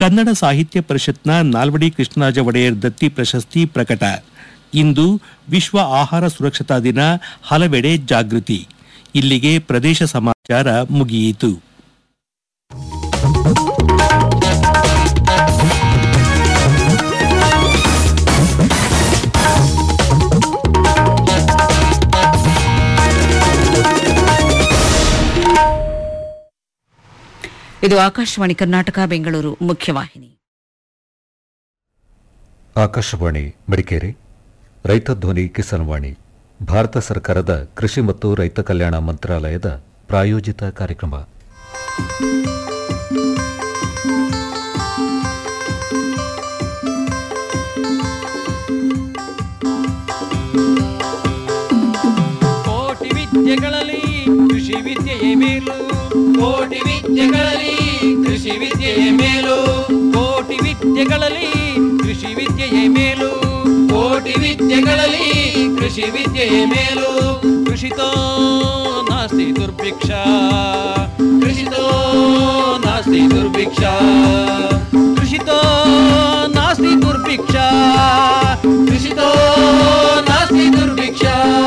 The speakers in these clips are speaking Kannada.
ಕನ್ನಡ ಸಾಹಿತ್ಯ ಪರಿಷತ್ನ ನಾಲ್ವಡಿ ಕೃಷ್ಣರಾಜ ಒಡೆಯರ್ ದತ್ತಿ ಪ್ರಶಸ್ತಿ ಪ್ರಕಟ ಇಂದು ವಿಶ್ವ ಆಹಾರ ಸುರಕ್ಷತಾ ದಿನ ಹಲವೆಡೆ ಜಾಗೃತಿ ಇಲ್ಲಿಗೆ ಪ್ರದೇಶ ಸಮಾಚಾರ ಮುಗಿಯಿತು ಇದು ಆಕಾಶವಾಣಿ ಕರ್ನಾಟಕ ಬೆಂಗಳೂರು ಮುಖ್ಯವಾಹಿನಿ ಆಕಾಶವಾಣಿ ಮಡಿಕೇರಿ ರೈತ ಧ್ವನಿ ಕಿಸಾನ್ವಾಣಿ ಭಾರತ ಸರ್ಕಾರದ ಕೃಷಿ ಮತ್ತು ರೈತ ಕಲ್ಯಾಣ ಮಂತ್ರಾಲಯದ ಪ್ರಾಯೋಜಿತ ಕಾರ್ಯಕ್ರಮ ಕೋಟಿ ವಿದ್ಯೆಗಳಲ್ಲಿ ಕೃಷಿ ವಿದ್ಯೆಯೇ ಮೇಲು ಕೋಟಿ ವಿದ್ಯೆಗಳಲ್ಲಿ ಕೃಷಿ ವಿದ್ಯೆಯೇ ಮೇಲು ಕೋಟಿ ವಿದ್ಯೆಗಳಲ್ಲಿ ಕೃಷಿ ವಿದ್ಯೆಯೇ ಮೇಲು ಕೋಟಿ ವಿದ್ಯೆಗಳಲ್ಲಿ ಕೃಷಿ ವಿದ್ಯೆಯೇ ಮೇಲು ಕೃಷಿತೋ ನಾಸ್ತಿ ದುರ್ಭಿಕ್ಷ ಕೃಷಿತೋ ನಾಸ್ತಿ ದುರ್ಭಿಕ್ಷ ಕೃಷಿತೋ ನಾಸ್ತಿ ದುರ್ಭಿಕ್ಷ ಕೃಷಿತೋ ನಾಸ್ತಿ ದುರ್ಭಿಕ್ಷ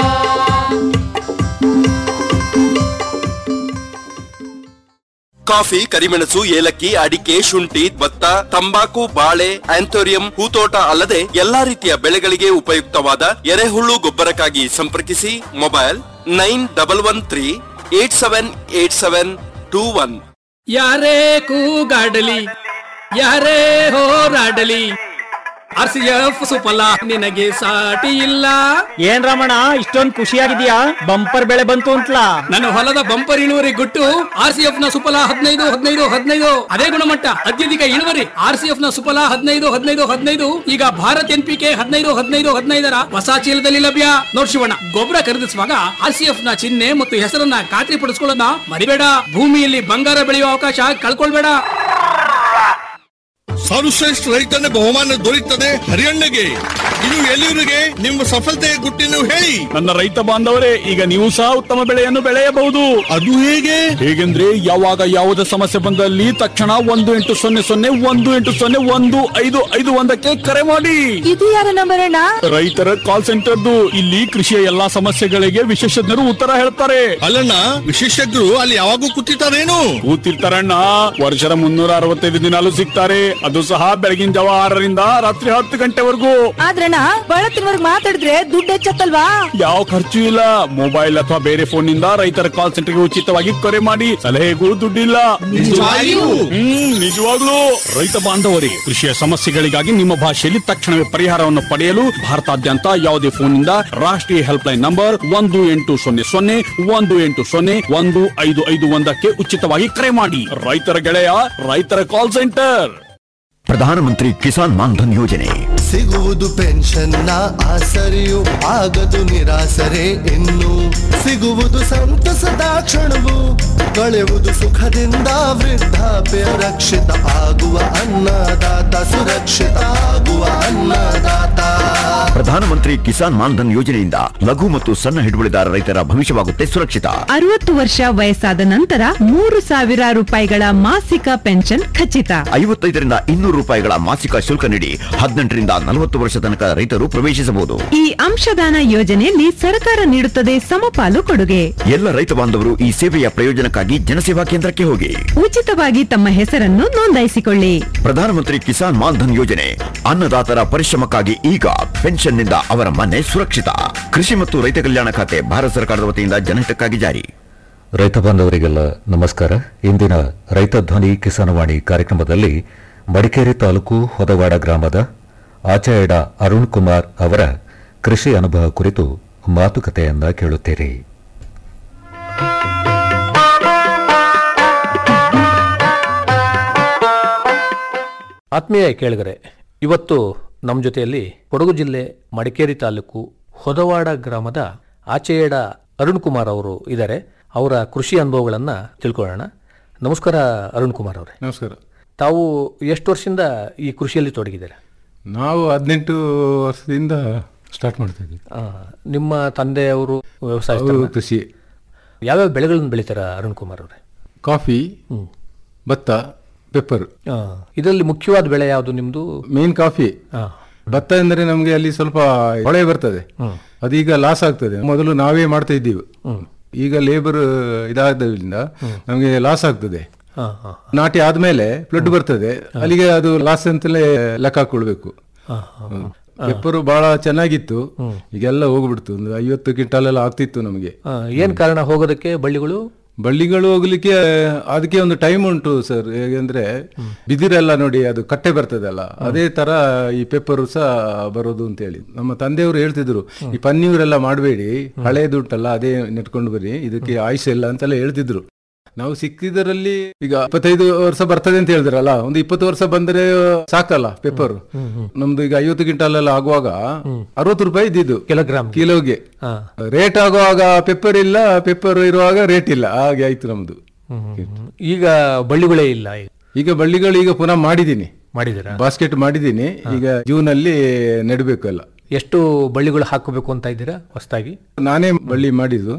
ಕಾಫಿ ಕರಿಮೆಣಸು ಏಲಕ್ಕಿ ಅಡಿಕೆ ಶುಂಠಿ ಭತ್ತ ತಂಬಾಕು ಬಾಳೆ ಆಂಥೋರಿಯಂ ಹೂತೋಟ ಅಲ್ಲದೆ ಎಲ್ಲಾ ರೀತಿಯ ಬೆಳೆಗಳಿಗೆ ಉಪಯುಕ್ತವಾದ ಎರೆಹುಳು ಗೊಬ್ಬರಕ್ಕಾಗಿ ಸಂಪರ್ಕಿಸಿ mobile nine double one three eight seven eight seven two one ಯಾರೇ ಕೂಗಾಡಲಿ ಯಾರೇ ಹೋರಾಡಲಿ ಆರ್ ಸಿ ಎಫ್ ಸುಫಲ ನಿನಗೆ ಸಾಟಿ ಇಲ್ಲ ಏನ್ ರಮಣ ಇಷ್ಟೊಂದ್ ಖುಷಿಯಾಗಿದ್ಯಾ ಬಂಪರ್ ಬೆಳೆ ಬಂತು ಅಂತ್ಲಾ ನನ್ನ ಹೊಲದ ಬಂಪರ್ ಇಳುವರಿ ಗುಟ್ಟು ಆರ್ ಸಿ ಎಫ್ ನ ಸುಫಲ ಹದಿನೈದು ಹದಿನೈದು ಹದಿನೈದು ಅದೇ ಗುಣಮಟ್ಟ ಅತ್ಯಧಿಕ ಇಳುವರಿ ಆರ್ ಸಿ ಎಫ್ ನ ಸುಫಲ ಹದಿನೈದು ಹದಿನೈದು ಹದಿನೈದು ಈಗ ಭಾರತ್ ಎನ್ ಪಿ ಕೆ ಹದಿನೈದು ಹದಿನೈದು ಹದಿನೈದರ ಹೊಸ ಚೀಲದಲ್ಲಿ ಲಭ್ಯ ನೋಡ್ ಶಿವಣ್ಣ ಗೊಬ್ಬರ ಖರೀದಿಸುವಾಗ ಆರ್ ಸಿ ಎಫ್ ನ ಚಿಹ್ನೆ ಮತ್ತು ಹೆಸರನ್ನ ಖಾತ್ರಿ ಪಡಿಸ್ಕೊಳ್ಳೋದನ್ನ ಮರಿಬೇಡ ಭೂಮಿಯಲ್ಲಿ ಬಂಗಾರ ಬೆಳೆಯುವ ಅವಕಾಶ ಕಳ್ಕೊಳ್ಬೇಡ ಸರ್ವಶ್ರೇಷ್ಠ ರೈತನ ಬಹುಮಾನ ದೊರೆಯುತ್ತದೆ ಹರಿಯಣ್ಣಗೆ ಇದು ಎಲ್ಲಿವರಿಗೆ ನಿಮ್ಮ ಸಫಲತೆಯ ಗುಟ್ಟಿನ ಹೇಳಿ ನನ್ನ ರೈತ ಬಾಂಧವರೇ ಈಗ ನೀವು ಸಹ ಉತ್ತಮ ಬೆಳೆಯನ್ನು ಬೆಳೆಯಬಹುದು ಅದು ಹೇಗೆ ಹೇಗೆಂದ್ರೆ ಯಾವಾಗ ಯಾವುದೇ ಸಮಸ್ಯೆ ಬಂದಲ್ಲಿ ತಕ್ಷಣ ಒಂದು ಎಂಟು ಸೊನ್ನೆ ಸೊನ್ನೆ ಒಂದು ಎಂಟು ಸೊನ್ನೆ ಒಂದು ಐದು ಐದು ಒಂದಕ್ಕೆ ಕರೆ ಮಾಡಿ ಇದು ಯಾರ ನಂಬರ್ ಅಣ್ಣ ರೈತರ ಕಾಲ್ ಸೆಂಟರ್ದು ಇಲ್ಲಿ ಕೃಷಿಯ ಎಲ್ಲಾ ಸಮಸ್ಯೆಗಳಿಗೆ ವಿಶೇಷಜ್ಞರು ಉತ್ತರ ಹೇಳ್ತಾರೆ ಅಲ್ಲಣ್ಣ ವಿಶೇಷಜ್ಞರು ಅಲ್ಲಿ ಯಾವಾಗೂ ಕೂತಿರ್ತಾರೇನು ಕೂತಿರ್ತಾರಣ್ಣ ವರ್ಷದ ಮುನ್ನೂರ ಅರವತ್ತೈದು ದಿನಾಲು ಸಿಗ್ತಾರೆ ಅದು ಸಹ ಬೆಳಗಿನ ಜಾವ ಆರರಿಂದ ರಾತ್ರಿ ಹತ್ತು ಗಂಟೆವರೆಗೂ ಆದ್ರಣ್ಣ ಬಳತ್ತಿನವರ್ಗ್ ಮಾತಾಡಿದ್ರೆ ದುಡ್ಡು ಹೆಚ್ಚತ್ತಲ್ವಾ ಯಾವ ಖರ್ಚು ಇಲ್ಲ ಮೊಬೈಲ್ ಅಥವಾ ಬೇರೆ ಫೋನ್ ನಿಂದ ರೈತರ ಕಾಲ್ ಸೆಂಟರ್ಗೆ ಉಚಿತವಾಗಿ ಕರೆ ಮಾಡಿ ಸಲಹೆಗೂ ದುಡ್ಡಿಲ್ಲ ನಿಜವಾಗಿಯೂ? ಹ್ಮ್ ನಿಜವಾಗ್ಲೂ ರೈತ ಬಾಂಧವರೇ ಕೃಷಿಯ ಸಮಸ್ಯೆಗಳಿಗಾಗಿ ನಿಮ್ಮ ಭಾಷೆಯಲ್ಲಿ ತಕ್ಷಣವೇ ಪರಿಹಾರವನ್ನು ಪಡೆಯಲು ಭಾರತಾದ್ಯಂತ ಯಾವುದೇ ಫೋನ್ ನಿಂದ ರಾಷ್ಟ್ರೀಯ ಹೆಲ್ಪ್ ಲೈನ್ ನಂಬರ್ ಒಂದು ಎಂಟು ಸೊನ್ನೆ ಸೊನ್ನೆ ಒಂದು ಎಂಟು ಸೊನ್ನೆ ಒಂದು ಐದು ಐದು ಒಂದಕ್ಕೆ ಉಚಿತವಾಗಿ ಕರೆ ಮಾಡಿ ರೈತರ ಗೆಳೆಯ ರೈತರ ಕಾಲ್ ಸೆಂಟರ್ ಪ್ರಧಾನಮಂತ್ರಿ ಕಿಸಾನ್ ಮಾನ್ಧನ್ ಯೋಜನೆ ಸಿಗುವುದು ಪೆನ್ಷನ್ನ ಆಸರೆಯು ಆಗದು ನಿರಾಸರೆ ಇನ್ನು ಸಿಗುವುದು ಸಂತಸದ ಕ್ಷಣವು ಕಳೆಯುವುದು ಸುಖದಿಂದ ವೃದ್ಧಾಪ್ಯ ರಕ್ಷಿತ ಆಗುವ ಅನ್ನದಾತ ಸುರಕ್ಷಿತ ಆಗುವ ಅನ್ನದಾತ ಪ್ರಧಾನಮಂತ್ರಿ ಕಿಸಾನ್ ಮಾನ್ಧನ್ ಯೋಜನೆಯಿಂದ ಲಘು ಮತ್ತು ಸಣ್ಣ ಹಿಡುವಳಿದಾರ ರೈತರ ಭವಿಷ್ಯವಾಗುತ್ತೆ ಸುರಕ್ಷಿತ ಅರವತ್ತು ವರ್ಷ ವಯಸ್ಸಾದ ನಂತರ ಮೂರು ಸಾವಿರ ರೂಪಾಯಿಗಳ ಮಾಸಿಕ ಪೆನ್ಷನ್ ಖಚಿತ ಐವತ್ತೈದರಿಂದ ಇನ್ನೂರು ರೂಪಾಯಿಗಳ ಮಾಸಿಕ ಶುಲ್ಕ ನೀಡಿ ಹದಿನೆಂಟರಿಂದ ನಲವತ್ತು ವರ್ಷ ತನಕ ರೈತರು ಪ್ರವೇಶಿಸಬಹುದು ಈ ಅಂಶದಾನ ಯೋಜನೆಯಲ್ಲಿ ಸರ್ಕಾರ ನೀಡುತ್ತದೆ ಸಮಪಾಲು ಕೊಡುಗೆ ಎಲ್ಲ ರೈತ ಬಾಂಧವರು ಈ ಸೇವೆಯ ಪ್ರಯೋಜನಕ್ಕಾಗಿ ಜನಸೇವಾ ಕೇಂದ್ರಕ್ಕೆ ಹೋಗಿ ಉಚಿತವಾಗಿ ತಮ್ಮ ಹೆಸರನ್ನು ನೋಂದಾಯಿಸಿಕೊಳ್ಳಿ ಪ್ರಧಾನಮಂತ್ರಿ ಕಿಸಾನ್ ಮಾನ್ಧನ್ ಯೋಜನೆ ಅನ್ನದಾತರ ಪರಿಶ್ರಮಕ್ಕಾಗಿ ಈಗ ಪೆನ್ಷನ್ನಿಂದ ಅವರ ಮನೆ ಸುರಕ್ಷಿತ ಕೃಷಿ ಮತ್ತು ರೈತ ಕಲ್ಯಾಣ ಖಾತೆ ಭಾರತ ಸರ್ಕಾರದ ವತಿಯಿಂದ ಜನಹಿತಕ್ಕಾಗಿ ಜಾರಿ ರೈತ ಬಾಂಧವರಿಗೆಲ್ಲ ನಮಸ್ಕಾರ ಇಂದಿನ ರೈತ ಧ್ವನಿ ಕಿಸಾನವಾಣಿ ಕಾರ್ಯಕ್ರಮದಲ್ಲಿ ಮಡಿಕೇರಿ ತಾಲೂಕು ಹೊದವಾಡ ಗ್ರಾಮದ ಆಚಾರ್ಯ ಅರುಣ್ ಕುಮಾರ್ ಅವರ ಕೃಷಿ ಅನುಭವ ಕುರಿತು ಮಾತುಕತೆಯನ್ನ ಕೇಳುತ್ತೀರಿ ಆತ್ಮೀಯ ಕೇಳಿಗರೆ ಇವತ್ತು ನಮ್ಮ ಜೊತೆಯಲ್ಲಿ ಕೊಡಗು ಜಿಲ್ಲೆ ಮಡಿಕೇರಿ ತಾಲೂಕು ಹೊದವಾಡ ಗ್ರಾಮದ ಆಚೆಯಡ ಅರುಣ್ ಕುಮಾರ್ ಅವರು ಇದ್ದಾರೆ ಅವರ ಕೃಷಿ ಅನುಭವಗಳನ್ನು ತಿಳ್ಕೊಳ್ಳೋಣ ನಮಸ್ಕಾರ ಅರುಣ್ ಕುಮಾರ್ ಅವರೇ ನಮಸ್ಕಾರ ತಾವು ಎಷ್ಟು ವರ್ಷದಿಂದ ಈ ಕೃಷಿಯಲ್ಲಿ ತೊಡಗಿದ್ದೀರಾ ನಾವು ಹದಿನೆಂಟು ವರ್ಷದಿಂದ ಸ್ಟಾರ್ಟ್ ಮಾಡ್ತಾ ಇದ್ದೀವಿ ಆ, ನಿಮ್ಮ ತಂದೆಯವರು ವ್ಯವಸಾಯ ಅವರು ಕೃಷಿ ಯಾವ್ಯಾವ ಬೆಳೆಗಳನ್ನು ಬೆಳಿತಾರ ಅರುಣ್ ಕುಮಾರ್ ಅವರೇ ಕಾಫಿ ಭತ್ತ ಪೆಪ್ಪರ್ ಆ, ಇದರಲ್ಲಿ ಮುಖ್ಯವಾದ ಬೆಳೆ ಯಾವುದು ನಿಮ್ದು ಮೇನ್ ಕಾಫಿ ಆ. ಭತ್ತ ಎಂದರೆ ನಮಗೆ ಅಲ್ಲಿ ಸ್ವಲ್ಪ ಹೊಳೆ ಬರ್ತದೆ ಅದೀಗ ಲಾಸ್ ಆಗ್ತದೆ ಮೊದಲು ನಾವೇ ಮಾಡ್ತಾ ಇದ್ದೀವಿ ಈಗ ಲೇಬರ್ ಇದಾದ್ರಿಂದ ನಮಗೆ ಲಾಸ್ ಆಗ್ತದೆ ಆ, ಆ, ನಾಟಿ ಆದ್ಮೇಲೆ ಫ್ಲಡ್ ಬರ್ತದೆ ಅಲ್ಲಿಗೆ ಅದು ಲಾಸ್ ಅಂತಲೇ ಲೆಕ್ಕ ಹಾಕೊಳ್ಬೇಕು ಆ, ಆ. ಪೆಪ್ಪರು ಬಹಳ ಚೆನ್ನಾಗಿತ್ತು ಈಗೆಲ್ಲ ಹೋಗ್ಬಿಡ್ತು ಒಂದು ಐವತ್ತು ಕ್ವಿಂಟಾಲ್ ಎಲ್ಲ ಆಗ್ತಿತ್ತು ನಮಗೆ ಆ, ಏನ್ ಕಾರಣ ಹೋಗೋದಕ್ಕೆ ಬಳ್ಳಿಗಳು ಬಳ್ಳಿಗಳು ಹೋಗ್ಲಿಕ್ಕೆ ಅದಕ್ಕೆ ಒಂದು ಟೈಮ್ ಉಂಟು ಸರ್ ಹೇಗೆಂದ್ರೆ ಬಿದಿರೆಲ್ಲ ನೋಡಿ ಅದು ಕಟ್ಟೆ ಬರ್ತದಲ್ಲ ಅದೇ ತರ ಈ ಪೆಪ್ಪರು ಸಹ ಬರೋದು ಅಂತ ಹೇಳಿ ನಮ್ಮ ತಂದೆಯವರು ಹೇಳ್ತಿದ್ರು ಈ ಪನ್ನೀರೆಲ್ಲ ಮಾಡಬೇಡಿ ಹಳೇದುಂಟಲ್ಲ ಅದೇ ನೆಟ್ಕೊಂಡು ಬರ್ರಿ ಇದಕ್ಕೆ ಆಯುಷ್ ಇಲ್ಲ ಅಂತೆಲ್ಲ ಹೇಳ್ತಿದ್ರು ನಾವು ಸಿಕ್ಕಿದರಲ್ಲಿ ಈಗ ಇಪ್ಪತ್ತೈದು ವರ್ಷ ಬರ್ತದೆ ಅಂತ ಹೇಳಿದ್ರಲ್ಲ ಒಂದು ಇಪ್ಪತ್ತು ವರ್ಷ ಬಂದ್ರೆ ಸಾಕಲ್ಲ ಪೆಪ್ಪರ್ ನಮ್ದು ಈಗ ಐವತ್ತು ಕ್ವಿಂಟಾಲ್ ಎಲ್ಲ ಆಗುವಾಗ ಅರವತ್ತು ರೂಪಾಯಿ ಇದ್ದಿದ್ದು ಕಿಲೋಗ್ರಾಮ್ ಕಿಲೋಗೆ ರೇಟ್ ಆಗುವಾಗ ಪೆಪ್ಪರ್ ಇಲ್ಲ ಪೆಪ್ಪರ್ ಇರುವಾಗ ರೇಟ್ ಇಲ್ಲ ಹಾಗೆ ಆಯ್ತು ನಮ್ದು ಈಗ ಬಳ್ಳಿಗಳೇ ಇಲ್ಲ ಈಗ. ಈಗ ಬಳ್ಳಿಗಳು ಈಗ ಪುನಃ ಮಾಡಿದ್ದೀನಿ ಮಾಡಿದ್ದೀರಾ ಬಾಸ್ಕೆಟ್ ಮಾಡಿದ್ದೀನಿ ಈಗ ಜೂನ್ ಅಲ್ಲಿ ನೆಡಬೇಕು ಎಲ್ಲ ಎಷ್ಟು ಬಳ್ಳಿಗಳು ಹಾಕಬೇಕು ಅಂತ ಇದ್ದೀರಾ ಹೊಸದಾಗಿ ನಾನೇ ಬಳ್ಳಿ ಮಾಡಿದ್ದು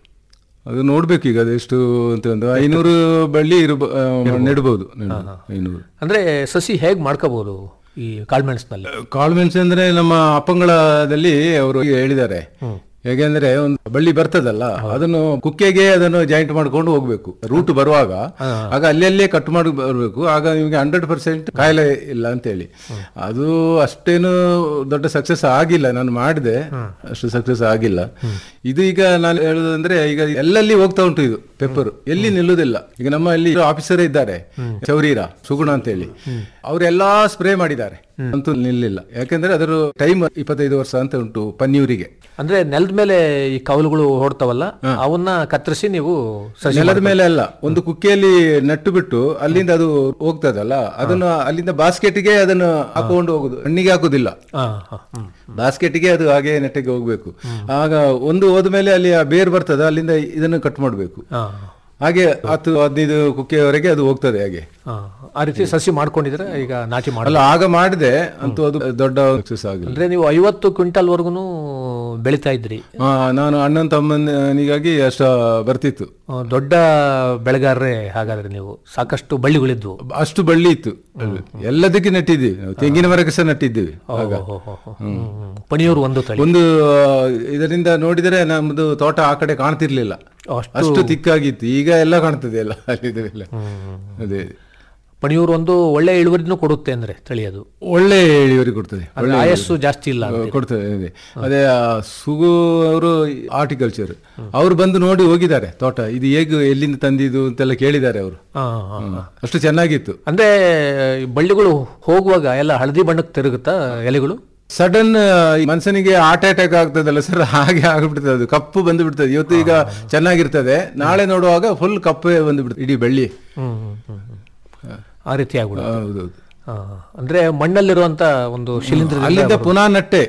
ಅದು ನೋಡ್ಬೇಕು ಈಗ ಅದೆಷ್ಟು ಅಂತ ಒಂದು ಐನೂರು ಬಳ್ಳಿ ಇರಬ ನೆಡಬಹುದು ಐನೂರು ಅಂದ್ರೆ ಸಸಿ ಹೇಗ್ ಮಾಡ್ಕೋಬಹುದು ಈ ಕಾಳ್ಮೆಣಸಿನಲ್ಲಿ ಕಾಳುಮೆಣಸು ಅಂದ್ರೆ ನಮ್ಮ ಅಪ್ಪಂಗಳದಲ್ಲಿ ಅವರು ಹೇಳಿದ್ದಾರೆ ಹೇಗೆಂದ್ರೆ ಒಂದು ಬಳ್ಳಿ ಬರ್ತದಲ್ಲ ಅದನ್ನು ಕುಕ್ಕೆಗೆ ಅದನ್ನು ಜಾಯಿಂಟ್ ಮಾಡ್ಕೊಂಡು ಹೋಗ್ಬೇಕು ರೂಟ್ ಬರುವಾಗ ಆಗ ಅಲ್ಲಲ್ಲೇ ಕಟ್ ಮಾಡಿ ಬರಬೇಕು ಆಗ ನಿಮಗೆ ಹಂಡ್ರೆಡ್ ಪರ್ಸೆಂಟ್ ಕಾಯಿಲೆ ಇಲ್ಲ ಅಂತ ಹೇಳಿ ಅದು ಅಷ್ಟೇನು ದೊಡ್ಡ ಸಕ್ಸಸ್ ಆಗಿಲ್ಲ ನಾನು ಮಾಡಿದೆ ಅಷ್ಟು ಸಕ್ಸಸ್ ಆಗಿಲ್ಲ ಇದು ಈಗ ನಾನು ಹೇಳುದಂದ್ರೆ ಈಗ ಎಲ್ಲಲ್ಲಿ ಹೋಗ್ತಾ ಉಂಟು ಇದು ಪೆಪ್ಪರ್ ಎಲ್ಲಿ ನಿಲ್ಲುವುದಿಲ್ಲ ಈಗ ನಮ್ಮ ಇಲ್ಲಿ ಆಫೀಸರೇ ಇದ್ದಾರೆ ಚೌರೀರ ಸುಗುಣ ಅಂತ ಹೇಳಿ ಅವರೆಲ್ಲಾ ಸ್ಪ್ರೇ ಮಾಡಿದ್ದಾರೆ ಅಂತೂ ನಿಲ್ಲಿಲ್ಲ ಯಾಕಂದ್ರೆ ಅದರ ಟೈಮ್ ಇಪ್ಪತ್ತೈದು ವರ್ಷ ಅಂತ ಉಂಟು ಪನ್ನೀರಿಗೆ ಅಂದ್ರೆ ನೆಲದ ಮೇಲೆ ಈ ಕವಲುಗಳು ಹೊಡ್ತಾವಲ್ಲ ಅವನ್ನ ಕತ್ತರಿಸಿ ನೀವು ಸಸಿ ನೆಲದ ಮೇಲೆ ಅಲ್ಲ ಒಂದು ಕುಕ್ಕಿಯಲ್ಲಿ ನಟ್ಟು ಬಿಟ್ಟು ಅಲ್ಲಿಂದ ಅದು ಹೋಗ್ತದಲ್ಲ ಅದನ್ನು ಅಲ್ಲಿಂದ ಬಾಸ್ಕೆಟ್ಗೆ ಅದನ್ನು ಹಾಕೊಂಡು ಹೋಗುದು ಹಣ್ಣಿಗೆ ಹಾಕುದಿಲ್ಲ ಆ, ಆ, ಹ್ಮ್. ಬಾಸ್ಕೆಟ್ಗೆ ಅದು ಹಾಗೆ ನೆಟ್ಟಿಗೆ ಹೋಗ್ಬೇಕು ಆಗ ಒಂದು ಹೋದ್ಮೇಲೆ ಅಲ್ಲಿ ಆ ಬೇರ್ ಬರ್ತದೆ ಅಲ್ಲಿಂದ ಇದನ್ನು ಕಟ್ ಮಾಡಬೇಕು ಆ, ಹಾಗೆ ಹತ್ತು ಹದಿನೈದು ಕುಕ್ಕೆಯವರೆಗೆ ಅದು ಹೋಗ್ತದೆ ಹಾಗೆ ಆ. ಆ ರೀತಿ ಸಸಿ ಮಾಡ್ಕೊಂಡಿದ್ರೆ ಈಗ ನಾಟಿ ಅಲ್ಲ ಮಾಡಲ್ಲ ಆಗ ಮಾಡಿದೆ ಅಂತೂ ಅದು ದೊಡ್ಡ ಸಕ್ಸಸ್ ಆಗಿಲ್ಲ ಅಂದ್ರೆ ನೀವು ಐವತ್ತು ಕ್ವಿಂಟಲ್ ವರ್ಗುನು ಬೆಳಿತಾ ಇದ್ರಿ ಆ, ನಾನು ಅಣ್ಣನ ತಮ್ಮನಿಗಾಗಿ ಅಷ್ಟ ಬರ್ತಿತ್ತು ಆ, ದೊಡ್ಡ ಬೆಳೆಗಾರರೇ ಹಾಗಾದ್ರೆ ನೀವು ಸಾಕಷ್ಟು ಬಳ್ಳಿಗಳಿದ್ವು ಅಷ್ಟು ಬಳ್ಳಿ ಇತ್ತು ಎಲ್ಲದಕ್ಕೆ ನೆಟ್ಟಿದ್ದೀವಿ ನಾವು ತೆಂಗಿನ ಮರಕ್ಕೆ ಸಹ ನೆಟ್ಟಿದ್ದೀವಿ ಆಗ ಓ, ಹೋ, ಹೋ. ಹ್ಮ್, ಹ್ಮ್. ಪಣಿಯೂರು ಒಂದು ತಳಿ ಒಂದು ಆ, ಇದರಿಂದ ನೋಡಿದರೆ ನಮ್ದು ತೋಟ ಆ ಕಡೆ ಕಾಣ್ತಿರ್ಲಿಲ್ಲ ಅಷ್ಟು- ಅಷ್ಟು ತಿಕ್ಕಾಗಿತ್ತು ಈಗ ಎಲ್ಲ ಕಾಣ್ತದೆ ಎಲ್ಲ ಅಲ್ಲಿದೆ ಎಲ್ಲ ಅದೇ ಪಣಿಯೂರು ಒಂದು ಒಳ್ಳೆ ಇಳುವರಿನೂ ಕೊಡುತ್ತೆ ಅಂದ್ರೆ ತಳಿ ಅದು ಒಳ್ಳೆ ಇಳುವರಿ ಕೊಡ್ತದೆ ಅಂದ್ರೆ ಒಳ್ಳೆ ಆಯಸ್ಸು ಇಳುವರಿ. ಜಾಸ್ತಿ ಇಲ್ಲ ಆ, ಅಂತೀರಿ. ಕೊಡ್ತದೆ ಅದೇ ಅದೇ ಆ, ಸುಗು ಅವರು ಆರ್ಟಿಕಲ್ಚರ್ ಅವರು ಬಂದು ನೋಡಿ ಹೋಗಿದ್ದಾರೆ ತೋಟ ಇದು ಹೇಗೆ ಎಲ್ಲಿಂದ ತಂದಿದ್ದು ಅಂತೆಲ್ಲ ಕೇಳಿದ್ದಾರೆ ಅವರು ಆ, ಆ, ಆ. ಅಷ್ಟು ಚೆನ್ನಾಗಿತ್ತು ಅಂದ್ರೆ ಈ ಬಳ್ಳಿಗಳು ಹೋಗುವಾಗ ಎಲ್ಲ ಹಳದಿ ಬಣ್ಣಕ್ಕೆ ತಿರುಗುತ್ತಾ ಎಲೆಗಳು ಸಡನ್ ಮನುಷ್ಯನಿಗೆ ಹಾರ್ಟ್ ಅಟ್ಯಾಕ್ ಆಗ್ತದಲ್ಲ ಸರ್ ಹಾಗೆ ಆಗ್ಬಿಡ್ತದೆ ಅದು ಕಪ್ಪು ಬಂದು ಬಿಡ್ತದೆ ಇವತ್ತು ಈಗ ಚೆನ್ನಾಗಿರ್ತದೆ ನಾಳೆ ನೋಡುವಾಗ ಫುಲ್ ಕಪ್ಪೇ ಬಂದು ಬಿಡ್ತದೆ ಇಡೀ ಬೆಳ್ಳಿ ಹ್ಮ್, ಹ್ಮ್, ಹ್ಮ್, ಹ್ಮ್. ಆ ರೀತಿ ಆಗ್ಬಿಡುತ್ತೆ ಹೌದೌದು ಆ, ಅಂದ್ರೆ ಮಣ್ಣಲ್ಲಿರುವಂತ ಒಂದು ಶಿಲೀಂಧ್ರ ಅಲ್ಲಿಂದ ಪುನಃ ನಟ್ಟೆ